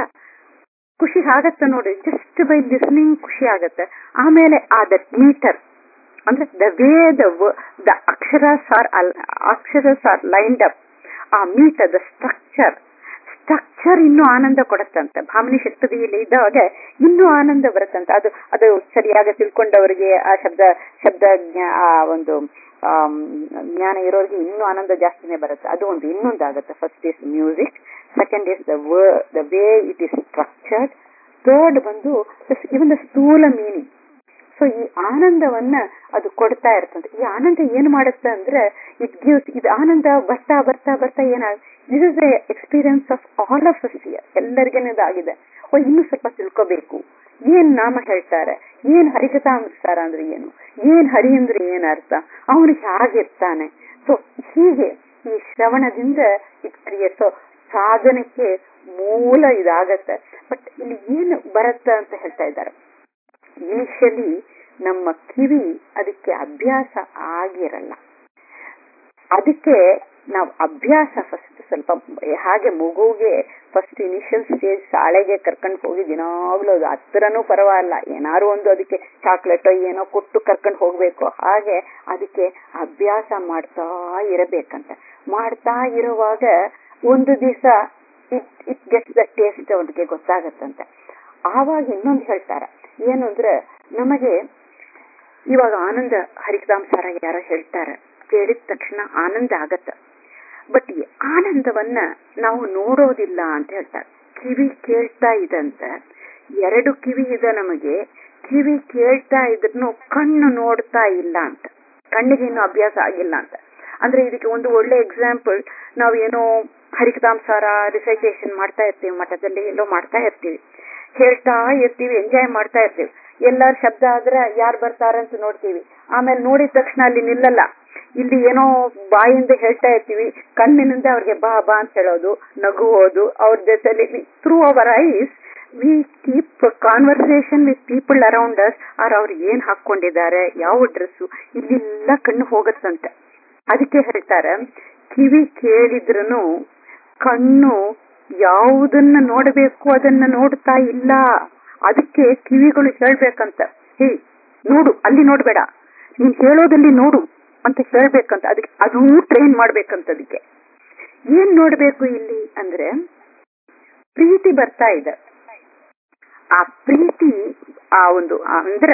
ಖುಷಿ ಆಗತ್ತೆ ನೋಡಿ ಜಸ್ಟ್ ಬೈ ಲಿಸ್ನಿಂಗ್ ಖುಷಿ ಆಗತ್ತೆ ಆಮೇಲೆ ಆ ದಟ್ ಮೀಟರ್ ಅಂದ್ರೆ ದ ವೇ ದ ದ ಅಕ್ಷರಸ್ ಆರ್ ಅಕ್ಷರಸ್ ಆರ್ ಲೈನ್ಡ್ ಅಪ್ ಆ ಮೀಟರ್ ದ ಸ್ಟ್ರಕ್ಚರ್ ಸ್ಟ್ರಕ್ಚರ್ ಇನ್ನೂ ಆನಂದ ಕೊಡುತ್ತಂತೆ ಭಾವನೆ ಶಕ್ತಿಯಲ್ಲಿ ಇದ್ದಾಗ ಇನ್ನೂ ಆನಂದ ಬರುತ್ತಂತೆ ಅದು ಅದು ಸರಿಯಾಗಿ ತಿಳ್ಕೊಂಡವರಿಗೆ ಆ ಶಬ್ದ ಶಬ್ದ ಜ್ಞಾ- ಆ ಒಂದು ಆಮ್, ಜ್ಞಾನ ಇರೋರಿಗೆ ಇನ್ನೂ ಆನಂದ ಜಾಸ್ತಿನೇ ಬರುತ್ತೆ ಅದು ಒಂದು ಇನ್ನೊಂದು ಆಗುತ್ತೆ first is music second is the the way it is structured third ಬಂದು ಇವನ್ ದ ಸ್ಥೂಲ ಮೀನಿಂಗ್ ಸೊ ಈ ಆನಂದವನ್ನ ಅದು ಕೊಡ್ತಾ ಇರ್ತಂತೆ ಈ ಆನಂದ ಏನ್ ಮಾಡುತ್ತೆ ಅಂದ್ರೆ ಇಟ್ ಗಿವ್ಸ್ ಇದು ಆನಂದ ಬರ್ತಾ ಬರ್ತಾ ಬರ್ತಾ ಏನಾಗ this is the experience of all of us ಎಲ್ಲರಿಗೇನೆ ಇದಾಗಿದೆ ಓ ಇನ್ನು ಸ್ವಲ್ಪ ತಿಳ್ಕೋಬೇಕು ಏನ್ ನಾಮ ಹೇಳ್ತಾರೆ ಏನ್ ಹರಿಕಥಾನುಸಾರ ಅಂದ್ರೆ ಏನು ಏನ್ ಹರಿ ಅಂದ್ರೆ ಏನ್ ಅರ್ಥ ಅವನು ಹೇಗಿರ್ತಾನೆ ಸೊ ಹೀಗೆ ಈ ಶ್ರವಣದಿಂದ ಇಟ್ ಕ್ರಿಯೇಟ್ ಸೊ ಸಾಧನಕ್ಕೆ ಮೂಲ ಇದಾಗತ್ತೆ ಬಟ್ ಇಲ್ಲಿ ಏನು ಬರುತ್ತೆ ಅಂತ ಹೇಳ್ತಾ ಇದ್ದಾರೆ ಇನಿಷಿಯಲಿ ನಮ್ಮ ಕಿವಿ ಅದಕ್ಕೆ ಅಭ್ಯಾಸ ಆಗಿರಲ್ಲ ಅದಕ್ಕೆ ನಾವು ಅಭ್ಯಾಸ ಫಸ್ಟ್ ಸ್ವಲ್ಪ ಹಾಗೆ ಮಗುಗೆ ಫಸ್ಟ್ ಇನಿಷಿಯಲ್ ಸ್ಟೇಜ್ ಶಾಲೆಗೆ ಕರ್ಕೊಂಡು ಹೋಗಿ ದಿನಾಗ್ಲೂ ಅದು ಹತ್ರನೂ ಪರವಾಗಿಲ್ಲ ಏನಾರು ಒಂದು ಅದಕ್ಕೆ ಚಾಕ್ಲೇಟೋ ಏನೋ ಕೊಟ್ಟು ಕರ್ಕೊಂಡು ಹೋಗ್ಬೇಕು ಹಾಗೆ ಅದಕ್ಕೆ ಅಭ್ಯಾಸ ಮಾಡ್ತಾ ಇರಬೇಕಂತ ಮಾಡ್ತಾ ಇರುವಾಗ ಒಂದು ದಿವಸ it it gets the taste ಅವ್ರಿಗೆ ಗೊತ್ತಾಗತ್ತಂತೆ ಆವಾಗ ಇನ್ನೊಂದು ಹೇಳ್ತಾರೆ ಏನು ಅಂದ್ರೆ ನಮಗೆ ಇವಾಗ ಆನಂದ ಹರಿಕದಾಂಸಾರ ಯಾರೋ ಹೇಳ್ತಾರೆ ಕೇಳಿದ ತಕ್ಷಣ ಆನಂದ ಆಗತ್ತ ಬಟ್ ಈ ಆನಂದವನ್ನ ನಾವು ನೋಡೋದಿಲ್ಲ ಅಂತ ಹೇಳ್ತಾರೆ ಕಿವಿ ಕೇಳ್ತಾ ಇದಂತ ಎರಡು ಕಿವಿ ಇದೆ ನಮಗೆ ಕಿವಿ ಕೇಳ್ತಾ ಇದ್ರೂ ಕಣ್ಣು ನೋಡ್ತಾ ಇಲ್ಲ ಅಂತ ಕಣ್ಣಿಗೆ ಇನ್ನು ಅಭ್ಯಾಸ ಆಗಿಲ್ಲ ಅಂತ ಅಂದ್ರೆ ಇದಕ್ಕೆ ಒಂದು ಒಳ್ಳೆ ಎಕ್ಸಾಂಪಲ್ ನಾವು ಏನೋ ಹರಿಕದಾಂಸಾರ ರಿಸೈಟೇಷನ್ ಮಾಡ್ತಾ ಇರ್ತೀವಿ ಮಠದಲ್ಲಿ ಎಲ್ಲೋ ಮಾಡ್ತಾ ಇರ್ತೀವಿ ಹೇಳ್ತಾ ಇರ್ತೀವಿ ಎಂಜಾಯ್ ಮಾಡ್ತಾ ಇರ್ತೀವಿ ಎಲ್ಲಾರ ಶಬ್ದ ಆದ್ರೆ ಯಾರು ಬರ್ತಾರಂತ ನೋಡ್ತೀವಿ ಆಮೇಲೆ ನೋಡಿದ ತಕ್ಷಣ ಅಲ್ಲಿ ನಿಲ್ಲಲ್ಲ ಇಲ್ಲಿ ಏನೋ ಬಾಯಿಂದ ಹೇಳ್ತಾ ಇರ್ತೀವಿ ಕಣ್ಣಿನಿಂದ ಅವ್ರಿಗೆ ಬಾ ಬಾ ಅಂತ ಹೇಳೋದು ನಗುವುದು ಅವ್ರ ಜೊತೆಲಿ through our eyes we keep conversation with people around us or ಅವ್ರು ಏನ್ ಹಾಕೊಂಡಿದ್ದಾರೆ ಯಾವ ಡ್ರೆಸ್ಸು ಇಲ್ಲೆಲ್ಲ ಕಣ್ಣು ಹೋಗತ್ತಂತೆ ಅದಕ್ಕೆ ಹೇಳ್ತಾರೆ ಕಿವಿ ಕೇಳಿದ್ರೂ ಕಣ್ಣು ಯಾವುದನ್ನ ನೋಡಬೇಕು ಅದನ್ನ ನೋಡ್ತಾ ಇಲ್ಲ ಅದಕ್ಕೆ ಕಿವಿಗಳು ಹೇಳ್ಬೇಕಂತ ಹೇ ನೋಡು ಅಲ್ಲಿ ನೋಡ್ಬೇಡ ನೀನ್ ಹೇಳೋದಲ್ಲಿ ನೋಡು ಅಂತ ಹೇಳ್ಬೇಕಂತ ಅದಕ್ಕೆ ಅದೂ ಟ್ರೈನ್ ಮಾಡ್ಬೇಕಂತ ಅದಕ್ಕೆ ಏನ್ ನೋಡ್ಬೇಕು ಇಲ್ಲಿ ಅಂದ್ರೆ ಪ್ರೀತಿ ಬರ್ತಾ ಇದೆ ಆ ಪ್ರೀತಿ ಆ ಒಂದು ಅಂದ್ರೆ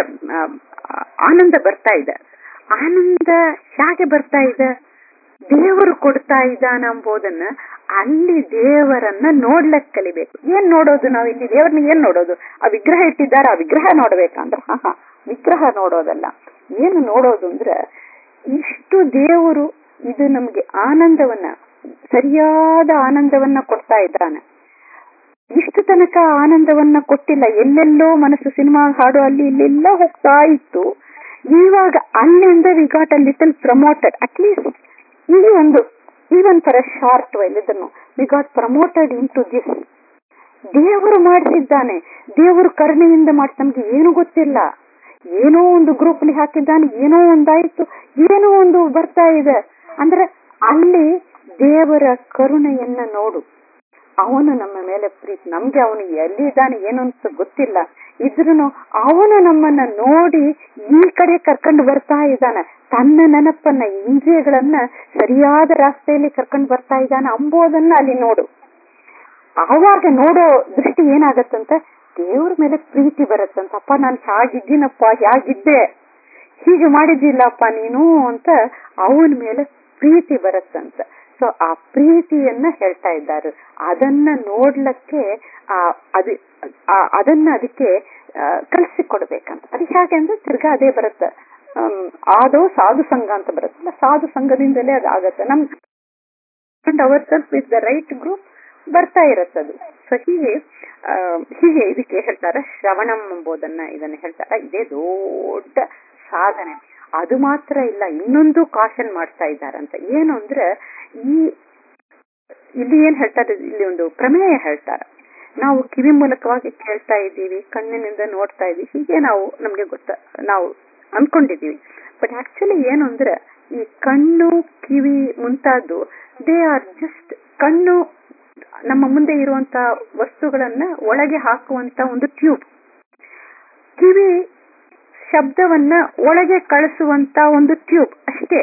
ಆನಂದ ಬರ್ತಾ ಇದೆ ಆನಂದ ಹೇಗೆ ಬರ್ತಾ ಇದೆ ದೇವರು ಕೊಡ್ತಾ ಇದ್ದಾನ ಎಂಬುದನ್ನ ಅಲ್ಲಿ ದೇವರನ್ನ ನೋಡ್ಲಕ್ ಕಲಿಬೇಕು ಏನ್ ನೋಡೋದು ನಾವು ಇಲ್ಲಿ ದೇವರನ್ನ ಏನ್ ನೋಡೋದು ಆ ವಿಗ್ರಹ ಇಟ್ಟಿದ್ದಾರೆ ಆ ವಿಗ್ರಹ ನೋಡ್ಬೇಕಂದ್ರೆ ಹಾ ಹಾ ವಿಗ್ರಹ ನೋಡೋದಲ್ಲ ಏನು ನೋಡೋದು ಅಂದ್ರೆ ಇಷ್ಟು ದೇವರು ಇದು ನಮ್ಗೆ ಆನಂದವನ್ನ ಸರಿಯಾದ ಆನಂದವನ್ನ ಕೊಡ್ತಾ ಇದ್ದಾನೆ ಇಷ್ಟು ತನಕ ಆನಂದವನ್ನ ಕೊಟ್ಟಿಲ್ಲ ಎಲ್ಲೆಲ್ಲೋ ಮನಸ್ಸು ಸಿನಿಮಾ ಹಾಡು ಅಲ್ಲಿ ಇಲ್ಲೆಲ್ಲ ಹೋಗ್ತಾ ಇತ್ತು ಇವಾಗ ಅಲ್ಲಿಂದ we got a little promoted at least ಈ ಒಂದು even for a short while ಇದನ್ನು we got promoted into this ದೇವರು ಮಾಡಿಸಿದ್ದಾನೆ ದೇವರು ಕರುಣೆಯಿಂದ ಮಾಡಿ ನಮ್ಗೆ ಏನು ಗೊತ್ತಿಲ್ಲ ಏನೋ ಒಂದು ಗ್ರೂಪ್ ಅಲ್ಲಿ ಹಾಕಿದ್ದಾನೆ ಏನೋ ಒಂದಾಯ್ತು ಏನೋ ಒಂದು ಬರ್ತಾ ಇದೆ ಅಂದ್ರೆ ಅಲ್ಲಿ ದೇವರ ಕರುಣೆಯನ್ನ ನೋಡು ಅವನು ನಮ್ಮ ಮೇಲೆ ಪ್ರೀತಿ ನಮ್ಗೆ ಅವನು ಎಲ್ಲಿ ಇದ್ದಾನೆ ಏನು ಅಂತ ಗೊತ್ತಿಲ್ಲ ಇದ್ರೂ ಅವನು ನಮ್ಮನ್ನ ನೋಡಿ ಈ ಕಡೆ ಕರ್ಕೊಂಡು ಬರ್ತಾ ಇದ್ದಾನೆ ತನ್ನ ನೆನಪನ್ನ ಇಂದ್ರಿಯಗಳನ್ನ ಸರಿಯಾದ ರಾಸ್ತೆಯಲ್ಲಿ ಕರ್ಕೊಂಡು ಬರ್ತಾ ಇದ್ದಾನೆ ಅಂಬೋದನ್ನ ಅಲ್ಲಿ ನೋಡು ಆವಾಗ ನೋಡೋ ದೃಷ್ಟಿ ಏನಾಗತ್ತಂತ ದೇವ್ರ ಮೇಲೆ ಪ್ರೀತಿ ಬರುತ್ತಂತ ಅಪ್ಪ ನಾನು ಹೇಗಿದ್ದೀನಪ್ಪ ಹೇಗಿದ್ದೆ ಹೀಗೆ ಮಾಡಿದ್ದಿಲ್ಲಪ್ಪ ನೀನು ಅಂತ ಅವನ ಮೇಲೆ ಪ್ರೀತಿ ಬರುತ್ತಂತ ಸೊ ಆ ಪ್ರೀತಿಯನ್ನ ಹೇಳ್ತಾ ಇದ್ದಾರೆ ಅದನ್ನ ನೋಡ್ಲಕ್ಕೆ ಆ ಅದು ಅದನ್ನ ಅದಕ್ಕೆ ಕಲಿಸಿಕೊಡ್ಬೇಕಂತ ಅದು ಹೇಗೆ ಅಂದ್ರೆ ತಿರ್ಗಾ ಅದೇ ಬರುತ್ತೆ ಆದೋ ಸಾಧು ಸಂಘ ಅಂತ ಬರುತ್ತಲ್ಲ ಸಾಧು ಸಂಘದಿಂದಲೇ ಅದಾಗತ್ತೆ ನಮ್ our self with the right group ಬರ್ತಾ ಇರತ್ತದು ಸೊ ಹೀಗೆ ಹೀಗೆ ಇದಕ್ಕೆ ಹೇಳ್ತಾರೆ ಶ್ರವಣಂ ಎಂಬುದನ್ನ ಇದನ್ನ ಹೇಳ್ತಾರೆ ಇದೇ ದೊಡ್ಡ ಸಾಧನೆ ಅದು ಮಾತ್ರ ಇಲ್ಲ ಇನ್ನೊಂದು ಕಾಶನ್ ಮಾಡ್ತಾ ಇದ್ದಾರಂತ ಏನು ಅಂದ್ರೆ ಈ ಇಲ್ಲಿ ಏನ್ ಹೇಳ್ತಾರೆ ಇಲ್ಲಿ ಒಂದು ಪ್ರಮೇಯ ಹೇಳ್ತಾರೆ ನಾವು ಕಿವಿ ಮೂಲಕವಾಗಿ ಕೇಳ್ತಾ ಇದ್ದೀವಿ ಕಣ್ಣಿನಿಂದ ನೋಡ್ತಾ ಇದ್ದೀವಿ ಹೀಗೆ ನಾವು ನಮ್ಗೆ ಗೊತ್ತ ನಾವು ಅನ್ಕೊಂಡಿದೀವಿ ಬಟ್ ಆಕ್ಚುಲಿ ಏನು ಅಂದ್ರೆ ಈ ಕಣ್ಣು ಕಿವಿ ಮುಂತಾದ್ದು ದೇ ಆರ್ ಜಸ್ಟ್ ಕಣ್ಣು ನಮ್ಮ ಮುಂದೆ ಇರುವಂತ ವಸ್ತುಗಳನ್ನ ಒಳಗೆ ಹಾಕುವಂತ ಒಂದು ಟ್ಯೂಬ್ ಕಿವಿ ಶಬ್ದವನ್ನ ಒಳಗೆ ಕಳಿಸುವಂತ ಒಂದು ಟ್ಯೂಬ್ ಅಷ್ಟೇ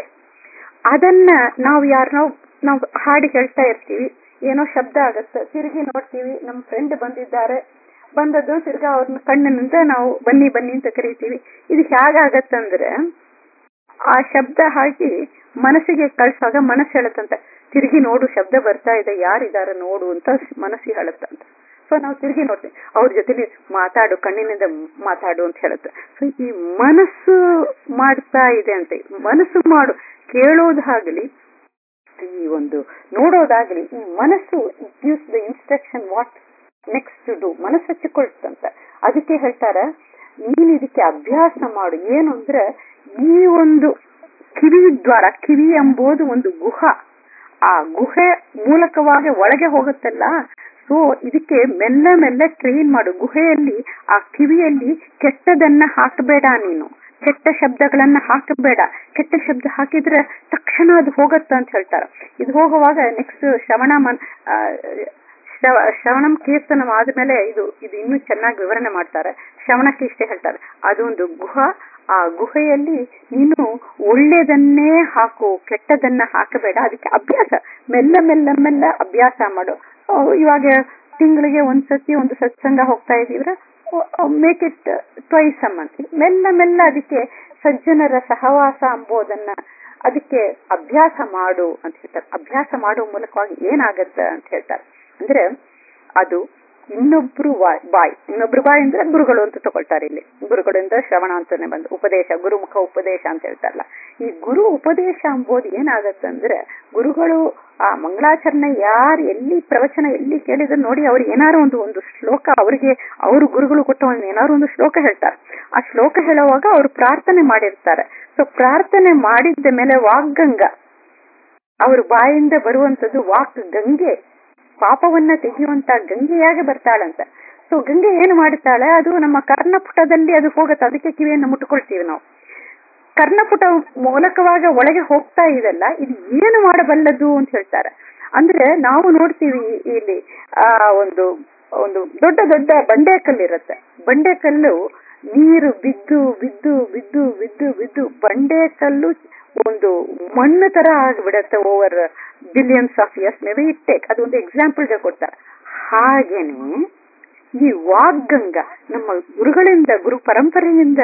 ಅದನ್ನ ನಾವು ಯಾರನ್ನೋ ನಾವು ಹಾಡಿ ಹೇಳ್ತಾ ಇರ್ತೀವಿ ಏನೋ ಶಬ್ದ ಆಗತ್ತೆ ತಿರುಗಿ ನೋಡ್ತೀವಿ ನಮ್ಮ ಫ್ರೆಂಡ್ ಬಂದಿದ್ದಾರೆ ಬಂದದ್ದು ತಿರ್ಗಾ ಅವ್ರನ್ನ ಕಣ್ಣಿನಿಂದ ನಾವು ಬನ್ನಿ ಬನ್ನಿ ಅಂತ ಕರಿತೀವಿ ಇದು ಹೇಗಾಗತ್ತಂದ್ರೆ ಆ ಶಬ್ದ ಹಾಕಿ ಮನಸ್ಸಿಗೆ ಕಳ್ಸುವಾಗ ಮನಸ್ಸು ಹೇಳುತ್ತಂತೆ ತಿರುಗಿ ನೋಡು ಶಬ್ದ ಬರ್ತಾ ಇದೆ ಯಾರಿದಾರ ನೋಡು ಅಂತ ಮನಸ್ಸಿಗೆ ಹೇಳುತ್ತಂತ ಸೊ ನಾವು ತಿರುಗಿ ನೋಡ್ತೀವಿ ಅವ್ರ ಜೊತೆಲಿ ಮಾತಾಡು ಕಣ್ಣಿನಿಂದ ಮಾತಾಡು ಅಂತ ಹೇಳುತ್ತೆ ಸೊ ಈ ಮನಸ್ಸು ಮಾಡ್ತಾ ಇದೆ ಅಂತ ಮನಸ್ಸು ಮಾಡು ಕೇಳೋದಾಗಲಿ ಈ ಒಂದು ನೋಡೋದಾಗ್ಲಿ ಈ ಮನಸ್ಸು gives the instruction what next to do ಮನಸ್ಸು ಹಚ್ಚಿಕೊಳ್ತಂತ ಅದಕ್ಕೆ ಹೇಳ್ತಾರ ನೀನ್ ಇದಕ್ಕೆ ಅಭ್ಯಾಸ ಮಾಡು ಏನು ಅಂದ್ರೆ ಈ ಒಂದು ಕಿವಿ ದ್ವಾರ ಕಿವಿ ಎಂಬುದು ಒಂದು ಗುಹ ಆ ಗುಹೆ ಮೂಲಕವಾಗಿ ಒಳಗೆ ಹೋಗುತ್ತಲ್ಲ ಸೊ ಇದಕ್ಕೆ ಮೆಲ್ಲ ಮೆಲ್ಲ ಟ್ರೈನ್ ಮಾಡು ಗುಹೆಯಲ್ಲಿ ಆ ಕಿವಿಯಲ್ಲಿ ಕೆಟ್ಟದನ್ನ ಹಾಕಬೇಡ ನೀನು ಕೆಟ್ಟ ಶಬ್ದಗಳನ್ನ ಹಾಕಬೇಡ ಕೆಟ್ಟ ಶಬ್ದ ಹಾಕಿದ್ರೆ ತಕ್ಷಣ ಅದು ಹೋಗತ್ತ ಅಂತ ಹೇಳ್ತಾರೆ ಇದು ಹೋಗುವಾಗ ನೆಕ್ಸ್ಟ್ ಶ್ರವಣ ಮನ್ ಶ್ರವಣಂ ಕೀರ್ತನಂ ಆದ್ಮೇಲೆ ಇದು ಇದು ಇನ್ನೂ ಚೆನ್ನಾಗಿ ವಿವರಣೆ ಮಾಡ್ತಾರೆ ಶ್ರವಣಕ್ಕೆ ಇಷ್ಟೇ ಹೇಳ್ತಾರೆ ಅದೊಂದು ಗುಹ ಆ ಗುಹೆಯಲ್ಲಿ ನೀನು ಒಳ್ಳೆಯದನ್ನೇ ಹಾಕು ಕೆಟ್ಟದನ್ನ ಹಾಕಬೇಡ ಅದಕ್ಕೆ ಅಭ್ಯಾಸ ಮೆಲ್ಲ ಮೆಲ್ಲ ಮೆಲ್ಲ ಅಭ್ಯಾಸ ಮಾಡು ಇವಾಗ ತಿಂಗಳಿಗೆ ಒಂದ್ಸತಿ ಒಂದು ಸತ್ಸಂಗ ಹೋಗ್ತಾ ಇದೀವ್ರ ಮೇಕ್ ಇಟ್ ಟ್ವೈಸ್ ಮಂತ್ ಮೆಲ್ಲ ಮೆಲ್ಲ ಅದಕ್ಕೆ ಸಜ್ಜನರ ಸಹವಾಸ ಅಂಬೋದನ್ನ ಅದಕ್ಕೆ ಅಭ್ಯಾಸ ಮಾಡು ಅಂತ ಹೇಳ್ತಾರೆ ಅಭ್ಯಾಸ ಮಾಡುವ ಮೂಲಕವಾಗಿ ಏನಾಗತ್ತ ಅಂತ ಹೇಳ್ತಾರೆ ಅಂದ್ರೆ ಅದು ಇನ್ನೊಬ್ರು ಬಾಯ್ ಇನ್ನೊಬ್ರು ಬಾಯ್ ಅಂದ್ರೆ ಗುರುಗಳು ಅಂತ ತಗೊಳ್ತಾರೆ ಇಲ್ಲಿ ಗುರುಗಳಿಂದ ಶ್ರವಣ ಅಂತಾನೆ ಬಂದು ಉಪದೇಶ ಗುರುಮುಖ ಉಪದೇಶ ಅಂತ ಹೇಳ್ತಾರಲ್ಲ ಈ ಗುರು ಉಪದೇಶ ಎಂಬುದು ಏನಾಗತ್ತಂದ್ರೆ ಗುರುಗಳು ಆ ಮಂಗಳಾಚರಣೆ ಯಾರು ಎಲ್ಲಿ ಪ್ರವಚನ ಎಲ್ಲಿ ಕೇಳಿದ್ರು ನೋಡಿ ಅವ್ರಿಗೆ ಏನಾರು ಒಂದು ಒಂದು ಶ್ಲೋಕ ಅವರಿಗೆ ಅವರು ಗುರುಗಳು ಕೊಟ್ಟ ಒಂದು ಏನಾರು ಒಂದು ಶ್ಲೋಕ ಹೇಳ್ತಾರೆ ಆ ಶ್ಲೋಕ ಹೇಳುವಾಗ ಅವರು ಪ್ರಾರ್ಥನೆ ಮಾಡಿರ್ತಾರೆ ಸೊ ಪ್ರಾರ್ಥನೆ ಮಾಡಿದ್ದ ಮೇಲೆ ವಾಗ್ಗಂಗ ಅವ್ರ ಬಾಯಿಂದ ಬರುವಂತದ್ದು ವಾಕ್ ಗಂಗೆ ಪಾಪವನ್ನ ತೆಗೆಯುವಂತ ಗಂಗೆಯಾಗಿ ಬರ್ತಾಳಂತ ಸೊ ಗಂಗೆ ಏನು ಮಾಡುತ್ತಾಳೆ ಅದು ನಮ್ಮ ಕರ್ಣಪುಟದಲ್ಲಿ ಅದು ಹೋಗುತ್ತೆ ಅದಕ್ಕೆ ಕಿವಿಯನ್ನು ಮುಟ್ಕೊಳ್ತೀವಿ ನಾವು ಕರ್ಣಪುಟ ಮೂಲಕವಾಗಿ ಒಳಗೆ ಹೋಗ್ತಾ ಇದೆಲ್ಲ ಇದು ಏನು ಮಾಡಬಲ್ಲದು ಅಂತ ಹೇಳ್ತಾರೆ ಅಂದ್ರೆ ನಾವು ನೋಡ್ತೀವಿ ಇಲ್ಲಿ ಆ ಒಂದು ಒಂದು ದೊಡ್ಡ ದೊಡ್ಡ ಬಂಡೆಕಲ್ಲು ಇರುತ್ತೆ ಬಂಡೆಕಲ್ಲು ನೀರು ಬಿದ್ದು ಬಿದ್ದು ಬಿದ್ದು ಬಿದ್ದು ಬಿದ್ದು ಬಂಡೆಕಲ್ಲು ಒಂದು ಮಣ್ಣು ತರ ಆಗಿಬಿಡತ್ತೆ over billions of years maybe it take ಅದೊಂದು ಎಕ್ಸಾಂಪಲ್ ಕೊಡ್ತಾರೆ ಹಾಗೇನೆ ಈ ವಾಗ್ಗಂಗ ನಮ್ಮ ಗುರುಗಳಿಂದ ಗುರು ಪರಂಪರೆಯಿಂದ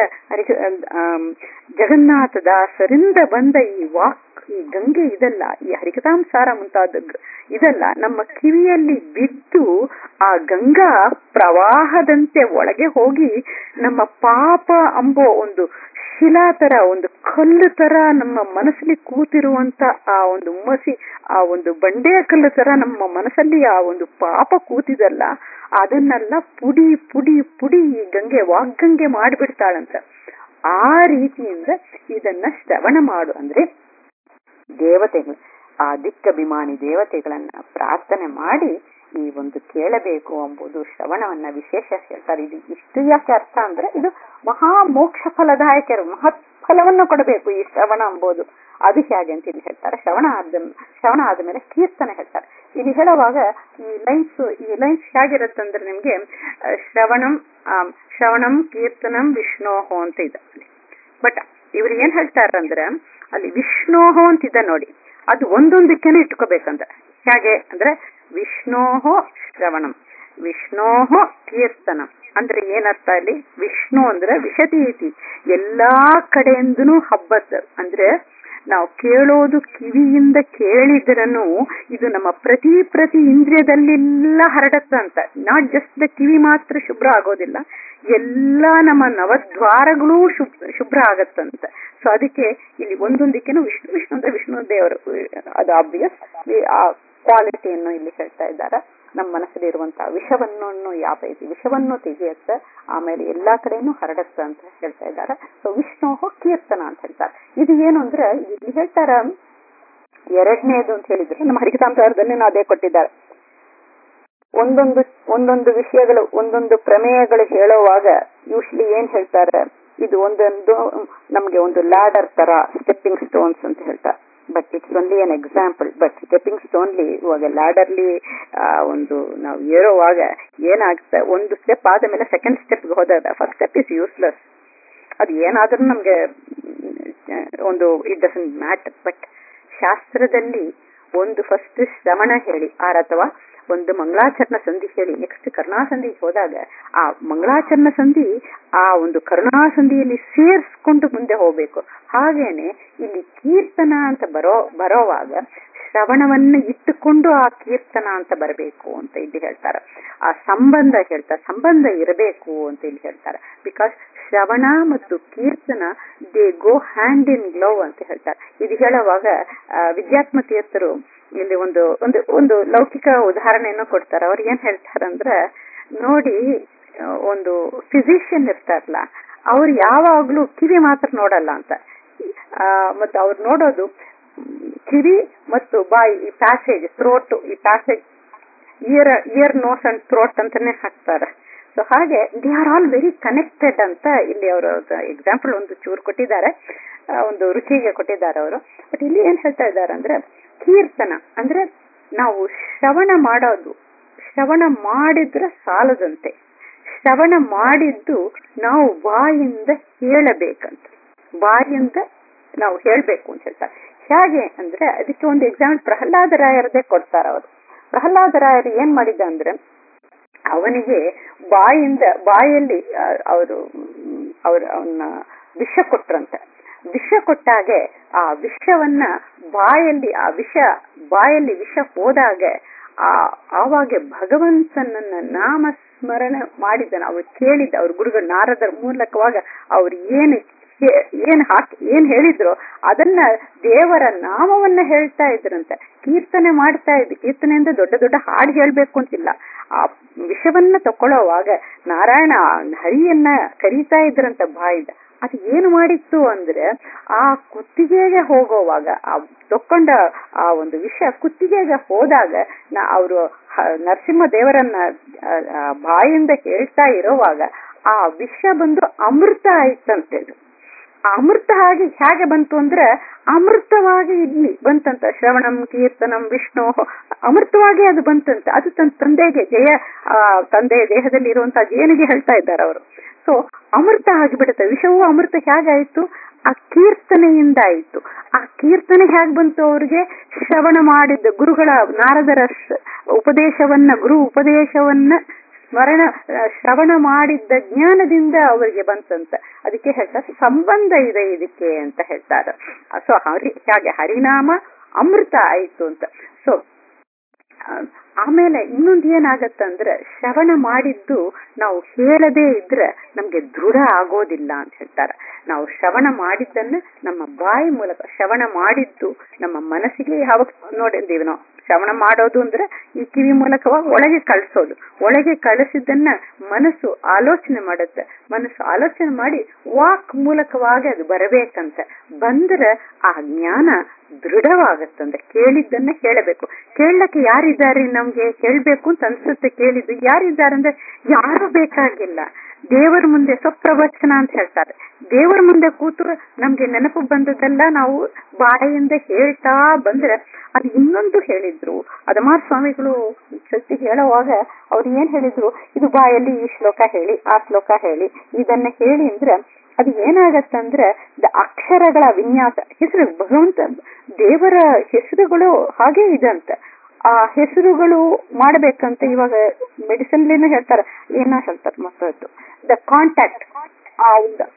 ಜಗನ್ನಾಥ ದಾಸರಿಂದ ಬಂದ ಈ ವಾಕ್ ಈ ಗಂಗೆ ಇದಲ್ಲ ಈ ಹರಿಕತಾಂಸಾರ ಮುಂತಾದ ಇದಲ್ಲ ನಮ್ಮ ಕಿವಿಯಲ್ಲಿ ಬಿದ್ದು ಆ ಗಂಗಾ ಪ್ರವಾಹದಂತೆ ಒಳಗೆ ಹೋಗಿ ನಮ್ಮ ಪಾಪ ಅಂಬೋ ಒಂದು ಶಿಲಾ ತರ ಒಂದು ಕಲ್ಲು ತರ ನಮ್ಮ ಮನಸ್ಸಲ್ಲಿ ಕೂತಿರುವಂತ ಆ ಒಂದು ಮಸಿ ಆ ಒಂದು ಬಂಡೆಯ ಕಲ್ಲು ತರ ನಮ್ಮ ಮನಸ್ಸಲ್ಲಿ ಆ ಒಂದು ಪಾಪ ಕೂತಿದಲ್ಲ ಅದನ್ನೆಲ್ಲ ಪುಡಿ ಪುಡಿ ಪುಡಿ ಈ ಗಂಗೆ ವಾಗ್ಗಂಗೆ ಮಾಡಿಬಿಡ್ತಾಳಂತ ಆ ರೀತಿಯಿಂದ ಇದನ್ನ ಶ್ರವಣ ಮಾಡು ಅಂದ್ರೆ ದೇವತೆಗಳು ಆ ದಿಕ್ಕಭಿಮಾನಿ ದೇವತೆಗಳನ್ನ ಪ್ರಾರ್ಥನೆ ಮಾಡಿ ಈ ಒಂದು ಕೇಳಬೇಕು ಎಂಬುದು ಶ್ರವಣವನ್ನ ವಿಶೇಷ ಹೇಳ್ತಾರೆ ಇದು ಇಷ್ಟು ಯಾಕೆ ಅರ್ಥ ಅಂದ್ರೆ ಇದು ಮಹಾ ಮೋಕ್ಷ ಫಲದಾಯಕರು ಮಹತ್ ಫಲವನ್ನು ಕೊಡಬೇಕು ಈ ಶ್ರವಣ ಎಂಬುದು ಅದು ಹೇಗೆ ಅಂತ ಇಲ್ಲಿ ಹೇಳ್ತಾರೆ ಶ್ರವಣ ಆದ ಶ್ರವಣ ಆದ್ಮೇಲೆ ಕೀರ್ತನೆ ಹೇಳ್ತಾರೆ ಇಲ್ಲಿ ಹೇಳುವಾಗ ಈ ಲೈನ್ಸ್ ಈ ಲೈನ್ಸ್ ಹೇಗಿರುತ್ತಂದ್ರೆ ನಿಮ್ಗೆ ಶ್ರವಣಂ ಶ್ರವಣಂ ಕೀರ್ತನಂ ವಿಷ್ಣೋಹೋ ಅಂತ ಇದೆ ಬಟ್ ಇವ್ರು ಏನ್ ಹೇಳ್ತಾರಂದ್ರೆ ಅಲ್ಲಿ ವಿಷ್ಣೋಹೋ ಅಂತಿದೆ ನೋಡಿ ಅದು ಒಂದೊಂದಕ್ಕೇನೆ ಇಟ್ಕೋಬೇಕಂತ ಹೇಗೆ ಅಂದ್ರೆ ವಿಷ್ಣೋಹೋ ಶ್ರವಣಂ ವಿಷ್ಣೋಹೋ ಕೀರ್ತನಂ ಅಂದ್ರೆ ಏನರ್ಥ ಅಲ್ಲಿ ವಿಷ್ಣು ಅಂದ್ರೆ ವಿಷತೀತಿ ಎಲ್ಲಾ ಕಡೆಯಿಂದನೂ ಹಬ್ಬತ್ ಅಂದ್ರೆ ನಾವು ಕೇಳೋದು ಕಿವಿಯಿಂದ ಕೇಳಿದ್ರನು ಇದು ನಮ್ಮ ಪ್ರತಿ ಪ್ರತಿ ಇಂದ್ರಿಯದಲ್ಲೆಲ್ಲ ಹರಡತ್ತಂತ ನಾಟ್ ಜಸ್ಟ್ ದ ಕಿವಿ ಮಾತ್ರ ಶುಭ್ರ ಆಗೋದಿಲ್ಲ ಎಲ್ಲಾ ನಮ್ಮ ನವದ್ವಾರಗಳೂ ಶುಭ್ರ ಆಗತ್ತಂತ ಸೊ ಅದಕ್ಕೆ ಇಲ್ಲಿ ಒಂದೊಂದಕ್ಕೇನು ವಿಷ್ಣು ವಿಷ್ಣು ಅಂದ್ರೆ ವಿಷ್ಣು ದೇವರು ಅದು ಆಬ್ವಿಯಸ್ ಆ ಕ್ವಾಲಿಟಿಯನ್ನು ಇಲ್ಲಿ ಹೇಳ್ತಾ ಇದ್ದಾರೆ ನಮ್ಮ ಮನಸ್ಸಲ್ಲಿ ಇರುವಂತಹ ವಿಷವನ್ನು ಯಾಪೈತಿ ವಿಷವನ್ನು ತೆಗೆಯುತ್ತೆ ಆಮೇಲೆ ಎಲ್ಲಾ ಕಡೆನೂ ಹರಡತ್ತ ಅಂತ ಹೇಳ್ತಾ ಇದ್ದಾರೆ ಸೊ ವಿಷ್ಣು ಕೀರ್ತನ ಅಂತ ಹೇಳ್ತಾರೆ ಇದು ಏನು ಅಂದ್ರೆ ಇಲ್ಲಿ ಹೇಳ್ತಾರ ಎರಡನೇದು ಅಂತ ಹೇಳಿದ್ರೆ ನಮ್ಮ ಹರಿಕತಾಂತರದಲ್ಲಿ ಅದೇ ಕೊಟ್ಟಿದ್ದಾರೆ ಒಂದೊಂದು ಒಂದೊಂದು ವಿಷಯಗಳು ಒಂದೊಂದು ಪ್ರಮೇಯಗಳು ಹೇಳುವಾಗ ಯೂಶ್ಲಿ ಏನ್ ಹೇಳ್ತಾರೆ ಇದು ಒಂದೊಂದು ನಮ್ಗೆ ಒಂದು ಲ್ಯಾಡರ್ ತರ ಸ್ಟೆಪ್ಪಿಂಗ್ ಸ್ಟೋನ್ಸ್ ಅಂತ ಹೇಳ್ತಾರೆ but it's only an example but stepping ಸ್ಟೋನ್ಲಿ ಇವಾಗ ಲ್ಯಾಡರ್ಲಿ ಒಂದು ನಾವು ಏರೋವಾಗ ಏನಾಗುತ್ತೆ ಒಂದು ಸ್ಟೆಪ್ ಆದ ಮೇಲೆ ಸೆಕೆಂಡ್ ಸ್ಟೆಪ್ಗೆ ಹೋದಾಗ ಫಸ್ಟ್ ಸ್ಟೆಪ್ ಇಸ್ ಯೂಸ್ಲೆಸ್ ಅದು ಏನಾದ್ರೂ ನಮ್ಗೆ ಒಂದು ಇಟ್ ಡಸಂಟ್ ಮ್ಯಾಟರ್ ಬಟ್ ಶಾಸ್ತ್ರದಲ್ಲಿ ಒಂದು ಫಸ್ಟ್ ಶ್ರವಣ ಹೇಳಿ ಆರ್ ಅಥವಾ ಒಂದು ಮಂಗಳಾಚರಣ ಸಂಧಿ ಹೇಳಿ ನೆಕ್ಸ್ಟ್ ಕರುಣಾಸಂಧಿಗೆ ಹೋದಾಗ ಆ ಮಂಗಳಾಚರಣ ಸಂಧಿ ಆ ಒಂದು ಕರುಣಾಸಂಧಿಯಲ್ಲಿ ಸೇರಿಸ್ಕೊಂಡು ಮುಂದೆ ಹೋಗ್ಬೇಕು ಹಾಗೇನೆ ಇಲ್ಲಿ ಕೀರ್ತನ ಅಂತ ಬರೋ ಬರೋವಾಗ ಶ್ರವಣವನ್ನು ಇಟ್ಟುಕೊಂಡು ಆ ಕೀರ್ತನ ಅಂತ ಬರಬೇಕು ಅಂತ ಇಲ್ಲಿ ಹೇಳ್ತಾರೆ ಆ ಸಂಬಂಧ ಹೇಳ್ತಾರೆ ಸಂಬಂಧ ಇರಬೇಕು ಅಂತ ಇಲ್ಲಿ ಹೇಳ್ತಾರೆ ಬಿಕಾಸ್ ಶ್ರವಣ ಮತ್ತು ಕೀರ್ತನ they go hand in glove ಅಂತ ಹೇಳ್ತಾರೆ ಇದು ಹೇಳುವಾಗ ವಿದ್ಯಾತ್ಮ ತೀರ್ಥರು ಇಲ್ಲಿ ಒಂದು ಒಂದು ಒಂದು ಲೌಕಿಕ ಉದಾಹರಣೆಯನ್ನು ಕೊಡ್ತಾರೆ ಅವ್ರು ಏನ್ ಹೇಳ್ತಾರಂದ್ರೆ ನೋಡಿ ಒಂದು ಫಿಸಿಷಿಯನ್ ಇರ್ತಾರಲ್ಲ ಅವ್ರು ಯಾವಾಗ್ಲೂ ಕಿವಿ ಮಾತ್ರ ನೋಡಲ್ಲ ಅಂತ ಮತ್ತು ಅವ್ರು ನೋಡೋದು ಕಿವಿ ಮತ್ತು ಬಾಯಿ ಈ ಪ್ಯಾಸೇಜ್ ಥ್ರೋಟ್ ಈ passage ear ear nose and throat ಅಂತಾನೆ ಹಾಕ್ತಾರೆ ಸೊ ಹಾಗೆ they are all very connected ಅಂತ ಇಲ್ಲಿ ಅವರು ಎಕ್ಸಾಂಪಲ್ ಒಂದು ಚೂರು ಕೊಟ್ಟಿದ್ದಾರೆ ಒಂದು ರುಚಿಗೆ ಕೊಟ್ಟಿದ್ದಾರೆ ಅವರು ಬಟ್ ಇಲ್ಲಿ ಏನ್ ಹೇಳ್ತಾ ಇದ್ದಾರೆ ಅಂದ್ರೆ ಕೀರ್ತನ ಅಂದ್ರೆ ನಾವು ಶ್ರವಣ ಮಾಡೋದು ಶ್ರವಣ ಮಾಡಿದ್ರೆ ಸಾಲದಂತೆ ಶ್ರವಣ ಮಾಡಿದ್ದು ನಾವು ಬಾಯಿಂದ ಹೇಳಬೇಕಂತ ಬಾಯಿಂದ ನಾವು ಹೇಳ್ಬೇಕು ಅಂತ ಹೇಳ್ತಾರೆ ಹೇಗೆ ಅಂದ್ರೆ ಅದಕ್ಕೆ ಒಂದು ಎಕ್ಸಾಂಪಲ್ ಪ್ರಹ್ಲಾದರಾಯರದೇ ಕೊಡ್ತಾರೆ ಅವರು ಪ್ರಹ್ಲಾದರಾಯರು ಏನ್ ಮಾಡಿದ ಅಂದ್ರೆ ಅವನಿಗೆ ಬಾಯಿಂದ ಬಾಯಲ್ಲಿ ಅವರು ಅವ್ರ ಅವನ್ನ ವಿಷ ಕೊಟ್ರಂತೆ ವಿಷ ಕೊಟ್ಟಾಗೆ ಆ ವಿಷವನ್ನ ಬಾಯಲ್ಲಿ ಆ ವಿಷ ಬಾಯಲ್ಲಿ ವಿಷ ಹೋದಾಗ ಆ ಆವಾಗ ಭಗವಂತನನ್ನ ನಾಮ ಸ್ಮರಣೆ ಮಾಡಿದನ ಅವ್ರು ಕೇಳಿದ್ದ ಅವ್ರ ಗುರುಗಳು ನಾರದರ ಮೂಲಕವಾಗ ಅವ್ರು ಏನು ಏನ್ ಹಾಕಿ ಏನ್ ಹೇಳಿದ್ರು ಅದನ್ನ ದೇವರ ನಾಮವನ್ನ ಹೇಳ್ತಾ ಇದ್ರಂತೆ ಕೀರ್ತನೆ ಮಾಡ್ತಾ ಇದ್ರು ಕೀರ್ತನೆಯಿಂದ ದೊಡ್ಡ ದೊಡ್ಡ ಹಾಡು ಹೇಳ್ಬೇಕು ಅಂತಿಲ್ಲ ಆ ವಿಷವನ್ನ ತಕೊಳ್ಳೋವಾಗ ನಾರಾಯಣ ಹರಿಯನ್ನ ಕರೀತಾ ಇದ್ರಂತ ಬಾಯಿಂದ ಅದು ಏನು ಮಾಡಿತ್ತು ಅಂದ್ರೆ ಆ ಕುತ್ತಿಗೆಗೆ ಹೋಗೋವಾಗ ಆ ತಕೊಂಡ ಆ ಒಂದು ವಿಷ ಕುತ್ತಿಗೆಗೆ ಹೋದಾಗ ನಾ ಅವರು ನರಸಿಂಹ ದೇವರನ್ನ ಬಾಯಿಂದ ಹೇಳ್ತಾ ಇರೋವಾಗ ಆ ವಿಷ ಬಂದು ಅಮೃತ ಆಯ್ತಂತೆ ಅಮೃತ ಆಗಿ ಹೇಗೆ ಬಂತು ಅಂದ್ರೆ ಅಮೃತವಾಗಿ ಇಲ್ಲಿ ಬಂತಂತ ಶ್ರವಣಂ ಕೀರ್ತನಂ ವಿಷ್ಣು ಅಮೃತವಾಗಿ ಅದು ಬಂತಂತೆ ಅದು ತನ್ನ ತಂದೆಗೆ ಜಯ ಆ ತಂದೆಯ ದೇಹದಲ್ಲಿ ಇರುವಂತಹ ಜೇನಿಗೆ ಹೇಳ್ತಾ ಇದ್ದಾರೆ ಅವರು ಸೊ ಅಮೃತ ಆಗಿಬಿಡುತ್ತೆ ವಿಷವೂ ಅಮೃತ ಹೇಗಾಯ್ತು ಆ ಕೀರ್ತನೆಯಿಂದ ಆಯ್ತು ಆ ಕೀರ್ತನೆ ಹೇಗ್ ಬಂತು ಅವ್ರಿಗೆ ಶ್ರವಣ ಮಾಡಿದ್ದ ಗುರುಗಳ ನಾರದರ ಉಪದೇಶವನ್ನ ಗುರು ಉಪದೇಶವನ್ನ ಸ್ಮರಣ ಶ್ರವಣ ಮಾಡಿದ್ದ ಜ್ಞಾನದಿಂದ ಅವರಿಗೆ ಬಂತಂತ ಅದಕ್ಕೆ ಹೇಳ್ತಾರೆ ಸಂಬಂಧ ಇದೆ ಇದಕ್ಕೆ ಅಂತ ಹೇಳ್ತಾರೆ ಸೊ ಹರಿ ಹಾಗೆ ಹರಿನಾಮ ಅಮೃತ ಆಯ್ತು ಅಂತ ಸೊ ಆಮೇಲೆ ಇನ್ನೊಂದು ಏನಾಗತ್ತಂದ್ರೆ ಶ್ರವಣ ಮಾಡಿದ್ದು ನಾವು ಹೇಳದೇ ಇದ್ರೆ ನಮ್ಗೆ ದೃಢ ಆಗೋದಿಲ್ಲ ಅಂತ ಹೇಳ್ತಾರೆ ನಾವು ಶ್ರವಣ ಮಾಡಿದ್ದನ್ನ ನಮ್ಮ ಬಾಯಿ ಮೂಲಕ ಶ್ರವಣ ಮಾಡಿದ್ದು ನಮ್ಮ ಮನಸ್ಸಿಗೆ ಯಾವಾಗ ನೋಡಿದ್ದೀವಿ ನಾವು ಶ್ರವಣ ಮಾಡೋದು ಅಂದ್ರೆ ಈ ಕಿವಿ ಮೂಲಕವಾಗಿ ಒಳಗೆ ಕಳಿಸೋದು ಒಳಗೆ ಕಳಿಸಿದ್ದನ್ನ ಮನಸ್ಸು ಆಲೋಚನೆ ಮಾಡುತ್ತೆ ಮನಸ್ಸು ಆಲೋಚನೆ ಮಾಡಿ ವಾಕ್ ಮೂಲಕವಾಗಿ ಅದು ಬರಬೇಕಂತ ಬಂದ್ರೆ ಆ ಜ್ಞಾನ ದೃಢವಾಗತ್ತಂದ್ರೆ ಕೇಳಿದ್ದನ್ನ ಹೇಳಬೇಕು ಕೇಳಕ್ಕೆ ಯಾರಿದ್ದಾರೆ ನಮ್ಗೆ ಕೇಳ್ಬೇಕು ಅಂತ ಅನ್ಸುತ್ತೆ ಕೇಳಿದ್ದು ಯಾರಿದ್ದಾರೆ ಅಂದ್ರೆ ಯಾರು ಬೇಕಾಗಿಲ್ಲ ದೇವರ ಮುಂದೆ ಸ್ವಪ್ರವಚನ ಅಂತ ಹೇಳ್ತಾರೆ ದೇವರ ಮುಂದೆ ಕೂತು ನಮ್ಗೆ ನೆನಪು ಬಂದದೆಲ್ಲ ನಾವು ಬಾಯಿಂದ ಹೇಳ್ತಾ ಬಂದ್ರೆ ಅದು ಇನ್ನೊಂದು ಹೇಳಿದ್ರು ಅದಮಾರ್ ಸ್ವಾಮಿಗಳು ಸತಿ ಹೇಳುವಾಗ ಅವ್ರು ಏನ್ ಹೇಳಿದ್ರು ಇದು ಬಾಯಲ್ಲಿ ಈ ಶ್ಲೋಕ ಹೇಳಿ ಆ ಶ್ಲೋಕ ಹೇಳಿ ಇದನ್ನ ಹೇಳಿ ಅಂದ್ರೆ ಅದು ಏನಾಗತ್ತಂದ್ರೆ ಅಕ್ಷರಗಳ ವಿನ್ಯಾಸ ಹೆಸರು ಭಗವಂತ ದೇವರ ಹೆಸರುಗಳು ಹಾಗೆ ಇದಂತೆ ಆ ಹೆಸರುಗಳು ಮಾಡ್ಬೇಕಂತ ಇವಾಗ ಮೆಡಿಸಿನ್ಲಿನೂ ಹೇಳ್ತಾರೆ ಏನೋ ಹೇಳ್ತಾರೆ ಮತ್ತದ್ದು ದ ಕಾಂಟ್ಯಾಕ್ಟ್ ಆ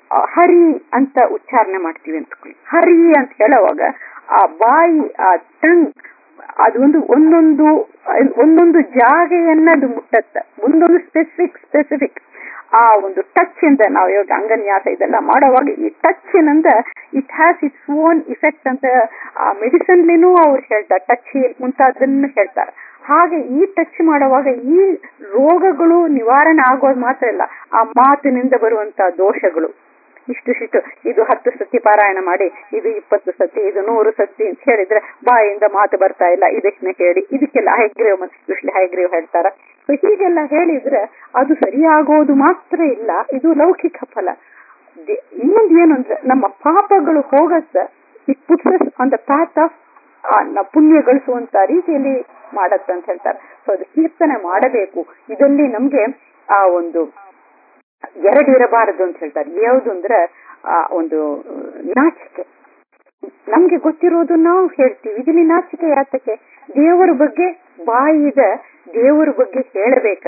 ಹರಿ ಅಂತ ಉಚ್ಚಾರಣೆ ಮಾಡ್ತೀವಿ ಅಂತ ಹರಿ ಅಂತ ಹೇಳುವಾಗ ಆ ಬಾಯಿ ಆ ಟಂಗ್ ಅದೊಂದು ಒಂದೊಂದು ಒಂದೊಂದು ಜಾಗೆಯನ್ನ ಅದು ಮುಟ್ಟತ್ತ ಒಂದೊಂದು ಸ್ಪೆಸಿಫಿಕ್ ಸ್ಪೆಸಿಫಿಕ್ ಆ ಒಂದು ಟಚ್ ಇಂದ ನಾವು ಇವಾಗ ಅಂಗನ್ಯಾಸ ಇದೆಲ್ಲ ಮಾಡುವಾಗ ಈ ಟಚ್ ಇಂದ it has its own effect ಅಂತ ಆ ಮೆಡಿಸನ್ಲಿನೂ ಅವ್ರು ಹೇಳ್ತಾರೆ ಟಚ್ ಮುಂತಾದನ್ನು ಹೇಳ್ತಾರೆ ಹಾಗೆ ಈ ಟಚ್ ಮಾಡುವಾಗ ಈ ರೋಗಗಳು ನಿವಾರಣೆ ಆಗೋದು ಮಾತ್ರ ಇಲ್ಲ ಆ ಮಾತಿನಿಂದ ಬರುವಂತ ದೋಷಗಳು ಇಷ್ಟು ಶಿಷ್ಟು ಇದು ಹತ್ತು ಸತಿ ಪಾರಾಯಣ ಮಾಡಿ ಇದು ಇಪ್ಪತ್ತು ಸತಿ ಇದು ನೂರು ಸತಿ ಅಂತ ಹೇಳಿದ್ರೆ ಬಾಯಿಂದ ಮಾತು ಬರ್ತಾ ಇಲ್ಲ ಇದಕ್ಕೆ ಹೇಳಿ ಇದಕ್ಕೆಲ್ಲ ಹೈಗ್ರೀವ್ ಮತ್ತೆ ಯೂಶ್ಲಿ ಹೈಗ್ರೀವ್ ಹೇಳ್ತಾರ ಸೊ ಹೀಗೆಲ್ಲ ಹೇಳಿದ್ರೆ ಅದು ಸರಿಯಾಗೋದು ಮಾತ್ರ ಇಲ್ಲ ಇದು ಲೌಕಿಕ ಫಲ ಇನ್ನೊಂದು ಏನು ಅಂದ್ರೆ ನಮ್ಮ ಪಾಪಗಳು ಹೋಗತ್ತ it puts on the path of ಪುಣ್ಯ ಗಳಿಸುವಂತ ರೀತಿಯಲ್ಲಿ ಮಾಡತ್ತ ಅಂತ ಹೇಳ್ತಾರೆ ಸೊ ಅದು ಕೀರ್ತನೆ ಮಾಡಬೇಕು ಇದರಲ್ಲಿ ನಮ್ಗೆ ಆ ಒಂದು ಎರಡು ಇರಬಾರದು ಅಂತ ಹೇಳ್ತಾರೆ ಯಾವುದು ಅಂದ್ರೆ ಆ ಒಂದು ನಾಚಿಕೆ ನಮ್ಗೆ ಗೊತ್ತಿರೋದು ನಾವು ಹೇಳ್ತೀವಿ ಇದರಲ್ಲಿ ನಾಚಿಕೆ ಯಾತಕ್ಕೆ ದೇವರ ಬಗ್ಗೆ ಬಾಯಿದ ದೇವರ ಬಗ್ಗೆ ಹೇಳಬೇಕಂತೆ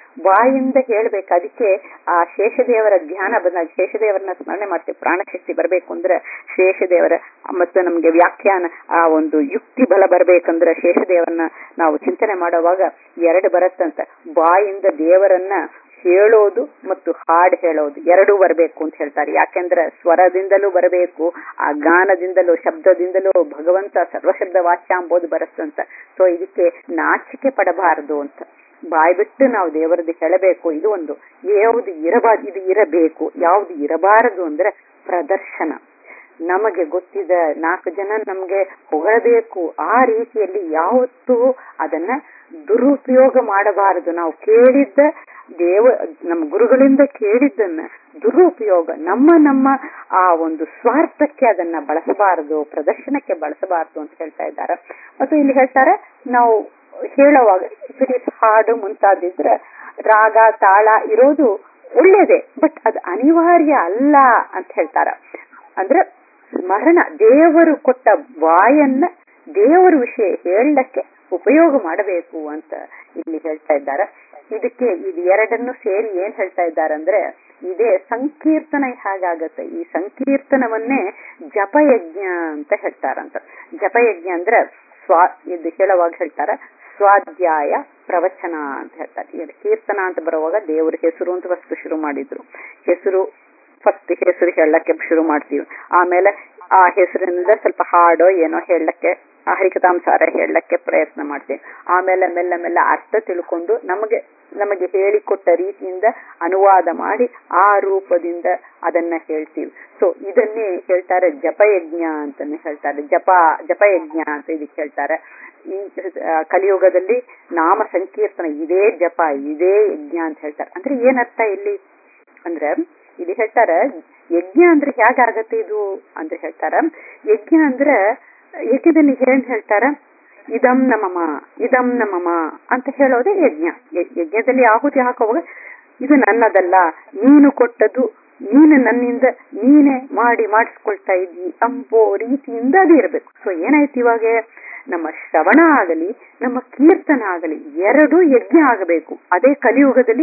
ಬಾಯಿಂದ ಹೇಳ್ಬೇಕು ಅದಕ್ಕೆ ಆ ಶೇಷದೇವರ ಧ್ಯಾನ ಬಂದಾಗ ಶೇಷದೇವರನ್ನ ಸ್ಮರಣೆ ಮಾಡ್ತೀವಿ ಪ್ರಾಣಶಕ್ತಿ ಬರಬೇಕು ಅಂದ್ರೆ ಶೇಷದೇವರ ಮತ್ತು ನಮ್ಗೆ ವ್ಯಾಖ್ಯಾನ ಆ ಒಂದು ಯುಕ್ತಿ ಬಲ ಬರ್ಬೇಕಂದ್ರೆ ಶೇಷದೇವರನ್ನ ನಾವು ಚಿಂತನೆ ಮಾಡುವಾಗ ಎರಡು ಬರುತ್ತಂತ ಬಾಯಿಂದ ದೇವರನ್ನ ಹೇಳೋದು ಮತ್ತು ಹಾಡು ಹೇಳೋದು ಎರಡೂ ಬರಬೇಕು ಅಂತ ಹೇಳ್ತಾರೆ ಯಾಕೆಂದ್ರೆ ಸ್ವರದಿಂದಲೂ ಬರಬೇಕು ಆ ಗಾನದಿಂದಲೂ ಶಬ್ದದಿಂದಲೂ ಭಗವಂತ ಸರ್ವಶಬ್ದ ವಾಚ್ಯ ಅಂಬೋದು ಬರುತ್ತಂತ ಸೊ ಇದಕ್ಕೆ ನಾಚಿಕೆ ಪಡಬಾರದು ಅಂತ ಬಾಯ್ ಬಿಟ್ಟು ನಾವು ದೇವರದ್ದು ಹೇಳಬೇಕು ಇದು ಒಂದು ಯಾವುದು ಇರಬಾರ್ದು ಇದು ಇರಬೇಕು ಯಾವುದು ಇರಬಾರದು ಅಂದ್ರೆ ಪ್ರದರ್ಶನ ನಮಗೆ ಗೊತ್ತಿದ ನಾಲ್ಕು ಜನ ನಮ್ಗೆ ಹೊಗಳಬೇಕು ಆ ರೀತಿಯಲ್ಲಿ ಯಾವತ್ತೂ ಅದನ್ನ ದುರುಪಯೋಗ ಮಾಡಬಾರದು ನಾವು ಕೇಳಿದ್ದ ದೇವ ನಮ್ಮ ಗುರುಗಳಿಂದ ಕೇಳಿದ್ದನ್ನ ದುರುಪಯೋಗ ನಮ್ಮ ನಮ್ಮ ಆ ಒಂದು ಸ್ವಾರ್ಥಕ್ಕೆ ಅದನ್ನ ಬಳಸಬಾರದು ಪ್ರದರ್ಶನಕ್ಕೆ ಬಳಸಬಾರದು ಅಂತ ಹೇಳ್ತಾ ಇದ್ದಾರೆ ಮತ್ತು ಇಲ್ಲಿ ಹೇಳ್ತಾರೆ ನಾವು ಹೇಳುವಾಗ ಹಾಡು ಮುಂತಾದಿದ್ರೆ ರಾಗ ತಾಳ ಇರೋದು ಒಳ್ಳೇದೇ ಬಟ್ ಅದು ಅನಿವಾರ್ಯ ಅಲ್ಲ ಅಂತ ಹೇಳ್ತಾರ ಅಂದ್ರೆ ಸ್ಮರಣ ದೇವರು ಕೊಟ್ಟ ಬಾಯನ್ನ ದೇವರ ವಿಷಯ ಹೇಳಕ್ಕೆ ಉಪಯೋಗ ಮಾಡಬೇಕು ಅಂತ ಇಲ್ಲಿ ಹೇಳ್ತಾ ಇದ್ದಾರೆ ಇದಕ್ಕೆ ಇದು ಎರಡನ್ನು ಸೇರಿ ಏನ್ ಹೇಳ್ತಾ ಇದ್ದಾರೆ ಅಂದ್ರೆ ಇದೇ ಸಂಕೀರ್ತನ ಹೇಗಾಗತ್ತೆ ಈ ಸಂಕೀರ್ತನವನ್ನೇ ಜಪಯಜ್ಞ ಅಂತ ಹೇಳ್ತಾರಂತ ಜಪಯಜ್ಞ ಅಂದ್ರೆ ಸ್ವಾ ಇದು ಹೇಳುವಾಗ ಹೇಳ್ತಾರ ಸ್ವಾಧ್ಯಾಯ ಪ್ರವಚನ ಅಂತ ಹೇಳ್ತಾರೆ ಈಗ ಕೀರ್ತನ ಅಂತ ಬರುವಾಗ ದೇವ್ರ ಹೆಸರು ಅಂತ ಫಸ್ಟ್ ಶುರು ಮಾಡಿದ್ರು ಹೆಸರು ಫಸ್ಟ್ ಹೆಸರು ಹೇಳಕ್ಕೆ ಶುರು ಮಾಡ್ತೀವಿ ಆಮೇಲೆ ಆ ಹೆಸರಿನಿಂದ ಸ್ವಲ್ಪ ಹಾಡೋ ಏನೋ ಹೇಳಕ್ಕೆ ಆ ಹರಿಕತಾಂಸಾರ ಹೇಳಕ್ಕೆ ಪ್ರಯತ್ನ ಮಾಡ್ತೀವಿ ಆಮೇಲೆ ಮೆಲ್ಲ ಮೆಲ್ಲ ಅರ್ಥ ತಿಳ್ಕೊಂಡು ನಮಗೆ ನಮಗೆ ಹೇಳಿಕೊಟ್ಟ ರೀತಿಯಿಂದ ಅನುವಾದ ಮಾಡಿ ಆ ರೂಪದಿಂದ ಅದನ್ನ ಹೇಳ್ತೀವಿ ಸೊ ಇದನ್ನೇ ಹೇಳ್ತಾರೆ ಜಪಯಜ್ಞ ಅಂತಾನೆ ಹೇಳ್ತಾರೆ ಜಪ ಜಪಯಜ್ಞ ಅಂತ ಇದಕ್ಕೆ ಹೇಳ್ತಾರೆ ಈ ಕಲಿಯುಗದಲ್ಲಿ ನಾಮ ಸಂಕೀರ್ತನ ಇದೇ ಜಪ ಇದೇ ಯಜ್ಞ ಅಂತ ಹೇಳ್ತಾರೆ ಅಂದ್ರೆ ಏನರ್ಥ ಇಲ್ಲಿ ಅಂದ್ರೆ ಇಲ್ಲಿ ಹೇಳ್ತಾರ ಯಜ್ಞ ಅಂದ್ರೆ ಹೇಗಾಗತ್ತೆ ಇದು ಅಂದ್ರೆ ಹೇಳ್ತಾರ ಯಜ್ಞ ಅಂದ್ರೆ ಯಜ್ಞದಲ್ಲಿ ಏನ್ ಹೇಳ್ತಾರ ಇದಂ ನಮಮ ಇದಂ ನಮಮ ಅಂತ ಹೇಳೋದೇ ಯಜ್ಞ ಯಜ್ಞದಲ್ಲಿ ಆಹುತಿ ಹಾಕುವಾಗ ಇದು ನನ್ನದಲ್ಲ ನೀನು ಕೊಟ್ಟದ್ದು ನೀನು ನನ್ನಿಂದ ನೀನೇ ಮಾಡಿ ಮಾಡಿಸ್ಕೊಳ್ತಾ ಇದ್ದಿ ಅಂಬೋ ರೀತಿಯಿಂದ ಅದು ಇರಬೇಕು ಸೊ ಏನಾಯ್ತು ಇವಾಗ ನಮ್ಮ ಶ್ರವಣ ಆಗಲಿ ನಮ್ಮ ಕೀರ್ತನ ಆಗಲಿ ಎರಡೂ ಯಜ್ಞ ಆಗಬೇಕು ಅದೇ ಕಲಿಯುಗದಲ್ಲಿ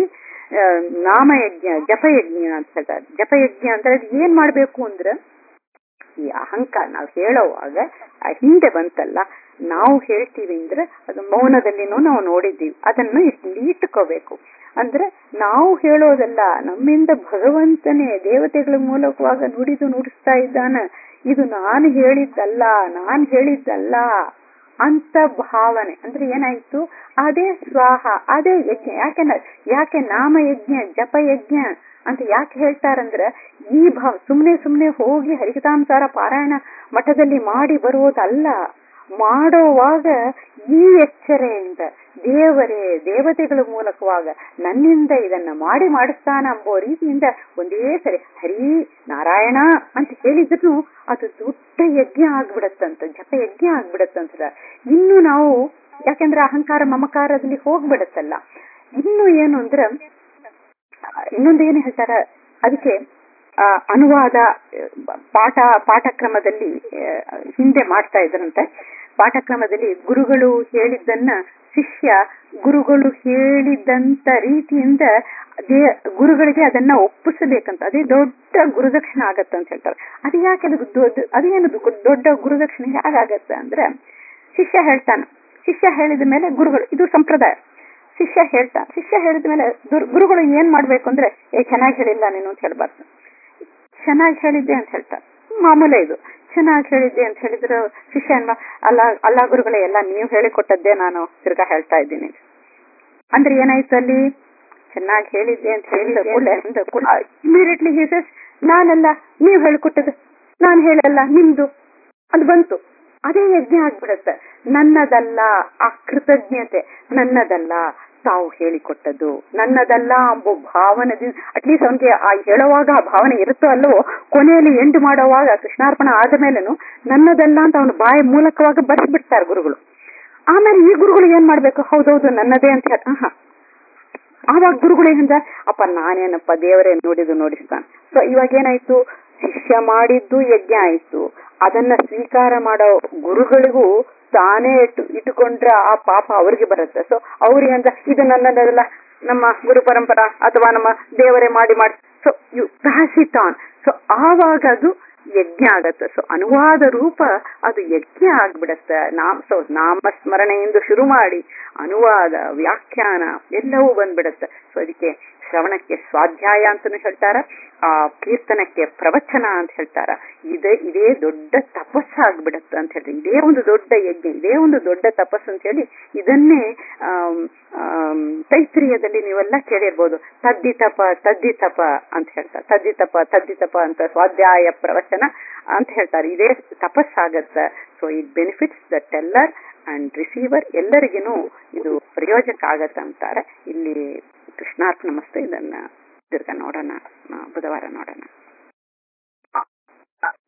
ನಾಮಯಜ್ಞ ಜಪಯಜ್ಞ ಅಂತ ಹೇಳ್ತಾರೆ ಜಪಯಜ್ಞ ಅಂದ್ರೆ ಅದು ಏನ್ ಮಾಡ್ಬೇಕು ಅಂದ್ರೆ ಈ ಅಹಂಕಾರ ನಾವು ಹೇಳೋವಾಗ ಹಿಂದೆ ಬಂತಲ್ಲ ನಾವು ಹೇಳ್ತೀವಿ ಅಂದ್ರೆ ಅದು ಮೌನದಲ್ಲಿನೂ ನಾವು ನೋಡಿದ್ದೀವಿ ಅದನ್ನು ಇಲ್ಲಿ ಇಟ್ಕೋಬೇಕು ಅಂದ್ರೆ ನಾವು ಹೇಳೋದಲ್ಲ ನಮ್ಮಿಂದ ಭಗವಂತನೇ ದೇವತೆಗಳ ಮೂಲಕವಾಗ ನುಡಿದು ನುಡಿಸ್ತಾ ಇದ್ದಾನ ಇದು ನಾನು ಹೇಳಿದ್ದಲ್ಲ ನಾನ್ ಹೇಳಿದ್ದಲ್ಲ ಅಂತ ಭಾವನೆ ಅಂದ್ರೆ ಏನಾಯ್ತು ಅದೇ ಸ್ವಾಹ ಅದೇ ಯಜ್ಞ ಯಾಕೆಂದ್ರೆ ಯಾಕೆ ನಾಮಯಜ್ಞ ಜಪಯಜ್ಞ ಅಂತ ಯಾಕೆ ಹೇಳ್ತಾರಂದ್ರೆ ಈ ಭಾವ ಸುಮ್ನೆ ಸುಮ್ನೆ ಹೋಗಿ ಹರಿಕತಾಂಸಾರ ಪಾರಾಯಣ ಮಠದಲ್ಲಿ ಮಾಡಿ ಬರುವುದಲ್ಲ ಮಾಡೋವಾಗ ಈ ಎಚ್ಚರೆಯಿಂದ ದೇವರೇ ದೇವತೆಗಳ ಮೂಲಕವಾಗ ನನ್ನಿಂದ ಇದನ್ನ ಮಾಡಿ ಮಾಡಿಸ್ತಾನ ಎಂಬೋ ರೀತಿಯಿಂದ ಒಂದೇ ಸರಿ ಹರಿ ನಾರಾಯಣ ಅಂತ ಹೇಳಿದ್ರು ಅದು ದೊಡ್ಡ ಯಜ್ಞ ಆಗ್ಬಿಡತ್ತಂತ ಜಪ ಯಜ್ಞ ಆಗ್ಬಿಡತ್ತಂತ ಇನ್ನು ನಾವು ಯಾಕೆಂದ್ರೆ ಅಹಂಕಾರ ಮಮಕಾರದಲ್ಲಿ ಹೋಗ್ಬಿಡತ್ತಲ್ಲ ಇನ್ನು ಏನು ಅಂದ್ರೆ ಇನ್ನೊಂದು ಏನು ಹೇಳ್ತಾರ ಅದಕ್ಕೆ ಅನುವಾದ ಪಾಠ ಪಾಠಕ್ರಮದಲ್ಲಿ ಹಿಂದೆ ಮಾಡ್ತಾ ಇದ್ರಂತೆ ಪಾಠಕ್ರಮದಲ್ಲಿ ಗುರುಗಳು ಹೇಳಿದ್ದನ್ನ ಶಿಷ್ಯ ಗುರುಗಳು ಹೇಳಿದಂತ ರೀತಿಯಿಂದ ದೇ ಗುರುಗಳಿಗೆ ಅದನ್ನ ಒಪ್ಪಿಸಬೇಕಂತ ಅದೇ ದೊಡ್ಡ ಗುರುದಕ್ಷಿಣೆ ಆಗತ್ತ ಅಂತ ಹೇಳ್ತಾರೆ ಅದು ಯಾಕೆ ಅದು ದೊಡ್ಡ ಅದೇನದು ದೊಡ್ಡ ಗುರುದಕ್ಷಿಣೆ ಹೇಗಾಗತ್ತ ಅಂದ್ರೆ ಶಿಷ್ಯ ಹೇಳ್ತಾನೆ ಶಿಷ್ಯ ಹೇಳಿದ ಮೇಲೆ ಗುರುಗಳು ಇದು ಸಂಪ್ರದಾಯ ಶಿಷ್ಯ ಹೇಳ್ತಾ ಶಿಷ್ಯ ಹೇಳಿದ ಮೇಲೆ ಗುರುಗಳು ಏನ್ ಮಾಡ್ಬೇಕು ಅಂದ್ರೆ ಏ ಚೆನ್ನಾಗಿ ಹೇಳಿಲ್ಲ ನೀನು ಅಂತ ಹೇಳ್ಬಾರ್ದು ಚೆನ್ನಾಗಿ ಹೇಳಿದ್ದೆ ಅಂತ ಹೇಳ್ತಾರೆ ಮಾಮೂಲೆ ಇದು ಚೆನ್ನಾಗಿ ಹೇಳಿದ್ದೆ ಅಂತ ಹೇಳಿದ್ರೆ ಶಿಷ್ಯ ಅಲ್ಲ ಅಲ್ಲ ಗುರುಗಳೇ ಎಲ್ಲ ನೀವು ಹೇಳಿಕೊಟ್ಟದ್ದೇ ನಾನು ತಿರ್ಗಾ ಹೇಳ್ತಾ ಇದ್ದೀನಿ ಅಂದ್ರೆ ಏನಾಯ್ತು ಅಲ್ಲಿ ಚೆನ್ನಾಗಿ ಹೇಳಿದ್ದೆ ಅಂತ ಹೇಳಿದ ಇಮಿಡಿಯೇಟ್ಲಿ ಹೀಸಸ್ ನಾನಲ್ಲ ನೀವು ಹೇಳಿಕೊಟ್ಟದ್ದು ನಾನು ಹೇಳಲ್ಲ ನಿಮ್ದು ಅದು ಬಂತು ಅದೇ ಯಜ್ಞ ಆಗ್ಬಿಡತ್ತೆ ನನ್ನದಲ್ಲ ಆ ಕೃತಜ್ಞತೆ ನನ್ನದಲ್ಲ ತಾವು ಹೇಳಿಕೊಟ್ಟದ್ದು ನನ್ನದಲ್ಲ ಎಂಬ ಭಾವನದಿಂದ ಅಟ್ಲೀಸ್ಟ್ ಅವನಿಗೆ ಆ ಹೇಳುವಾಗ ಆ ಭಾವನೆ ಇರುತ್ತೋ ಅಲ್ಲವೋ ಕೊನೆಯಲ್ಲಿ ಎಂಡು ಮಾಡುವಾಗ ಕೃಷ್ಣಾರ್ಪಣ ಆದ ಮೇಲೂ ನನ್ನದಲ್ಲ ಅಂತ ಅವನು ಬಾಯಿ ಮೂಲಕವಾಗಿ ಬರ್ಸ್ಬಿಡ್ತಾರೆ ಗುರುಗಳು ಆಮೇಲೆ ಈ ಗುರುಗಳು ಏನ್ ಮಾಡ್ಬೇಕು ಹೌದೌದು ನನ್ನದೇ ಅಂತ ಹೇಳ ಹ ಆವಾಗ ಗುರುಗಳು ಏನಂದ ಅಪ್ಪ ನಾನೇನಪ್ಪ ದೇವರೇ ನೋಡಿದ್ದು ನೋಡಿಸ್ತಾನೆ ಸೊ ಇವಾಗ ಏನಾಯ್ತು ಶಿಷ್ಯ ಮಾಡಿದ್ದು ಯಜ್ಞ ಆಯ್ತು ಅದನ್ನ ಸ್ವೀಕಾರ ಮಾಡೋ ಗುರುಗಳಿಗೂ ತಾನೇ ಇಟ್ಟು ಇಟ್ಟುಕೊಂಡ್ರೆ ಆ ಪಾಪ ಅವ್ರಿಗೆ ಬರುತ್ತೆ ಸೊ ಅವ್ರಿಗೆ ಅಂತ ಇದು ನನ್ನದಲ್ಲ ನಮ್ಮ ಗುರು ಪರಂಪರಾ ಅಥವಾ ನಮ್ಮ ದೇವರೇ ಮಾಡಿ ಮಾಡಿ so you pass it on so ಆವಾಗ ಅದು ಯಜ್ಞ ಆಗತ್ತೆ ಸೊ ಅನುವಾದ ರೂಪ ಅದು ಯಜ್ಞ ಆಗ್ಬಿಡತ್ತೆ ನಾಮ ಸೊ ನಾಮಸ್ಮರಣೆಯಿಂದ ಶುರು ಮಾಡಿ ಅನುವಾದ ವ್ಯಾಖ್ಯಾನ ಎಲ್ಲವೂ ಬಂದ್ಬಿಡತ್ತೆ ಸೊ ಅದಕ್ಕೆ ಶ್ರವಣಕ್ಕೆ ಸ್ವಾಧ್ಯಾಯ ಅಂತಾನು ಹೇಳ್ತಾರ ಆ ಕೀರ್ತನಕ್ಕೆ ಪ್ರವಚನ ಅಂತ ಹೇಳ್ತಾರ ಇದೇ ಇದೇ ದೊಡ್ಡ ತಪಸ್ಸಾಗ್ಬಿಡತ್ತೆ ಅಂತ ಹೇಳಿ ಇದೇ ಒಂದು ದೊಡ್ಡ ಯಜ್ಞ ಇದೇ ಒಂದು ದೊಡ್ಡ ತಪಸ್ಸು ಅಂತ ಹೇಳಿ ಇದನ್ನೇ ತೈತ್ರಿಯದಲ್ಲಿ ನೀವೆಲ್ಲ ಕೇಳಿರ್ಬೋದು ತದ್ದಿತಪ ತದ್ದಿತಪ ಅಂತ ಹೇಳ್ತಾರೆ ತದ್ದಿತಪ ತದ್ದಿತಪ ಅಂತ ಸ್ವಾಧ್ಯಾಯ ಪ್ರವಚನ ಅಂತ ಹೇಳ್ತಾರೆ ಇದೇ ತಪಸ್ಸಾಗತ್ತ so it benefits the teller and receiver ಎಲ್ಲರಿಗೂ ಇದು ಪ್ರಯೋಜಕ ಆಗತ್ತ ಅಂತಾರೆ ಇಲ್ಲಿ ಕೃಷ್ಣಾರ್ಪಣ ಮಸ್ತು ಇದನ್ನ ತಿರ್ಗಾ ನೋಡೋಣ ಬುಧವಾರ ನೋಡೋಣ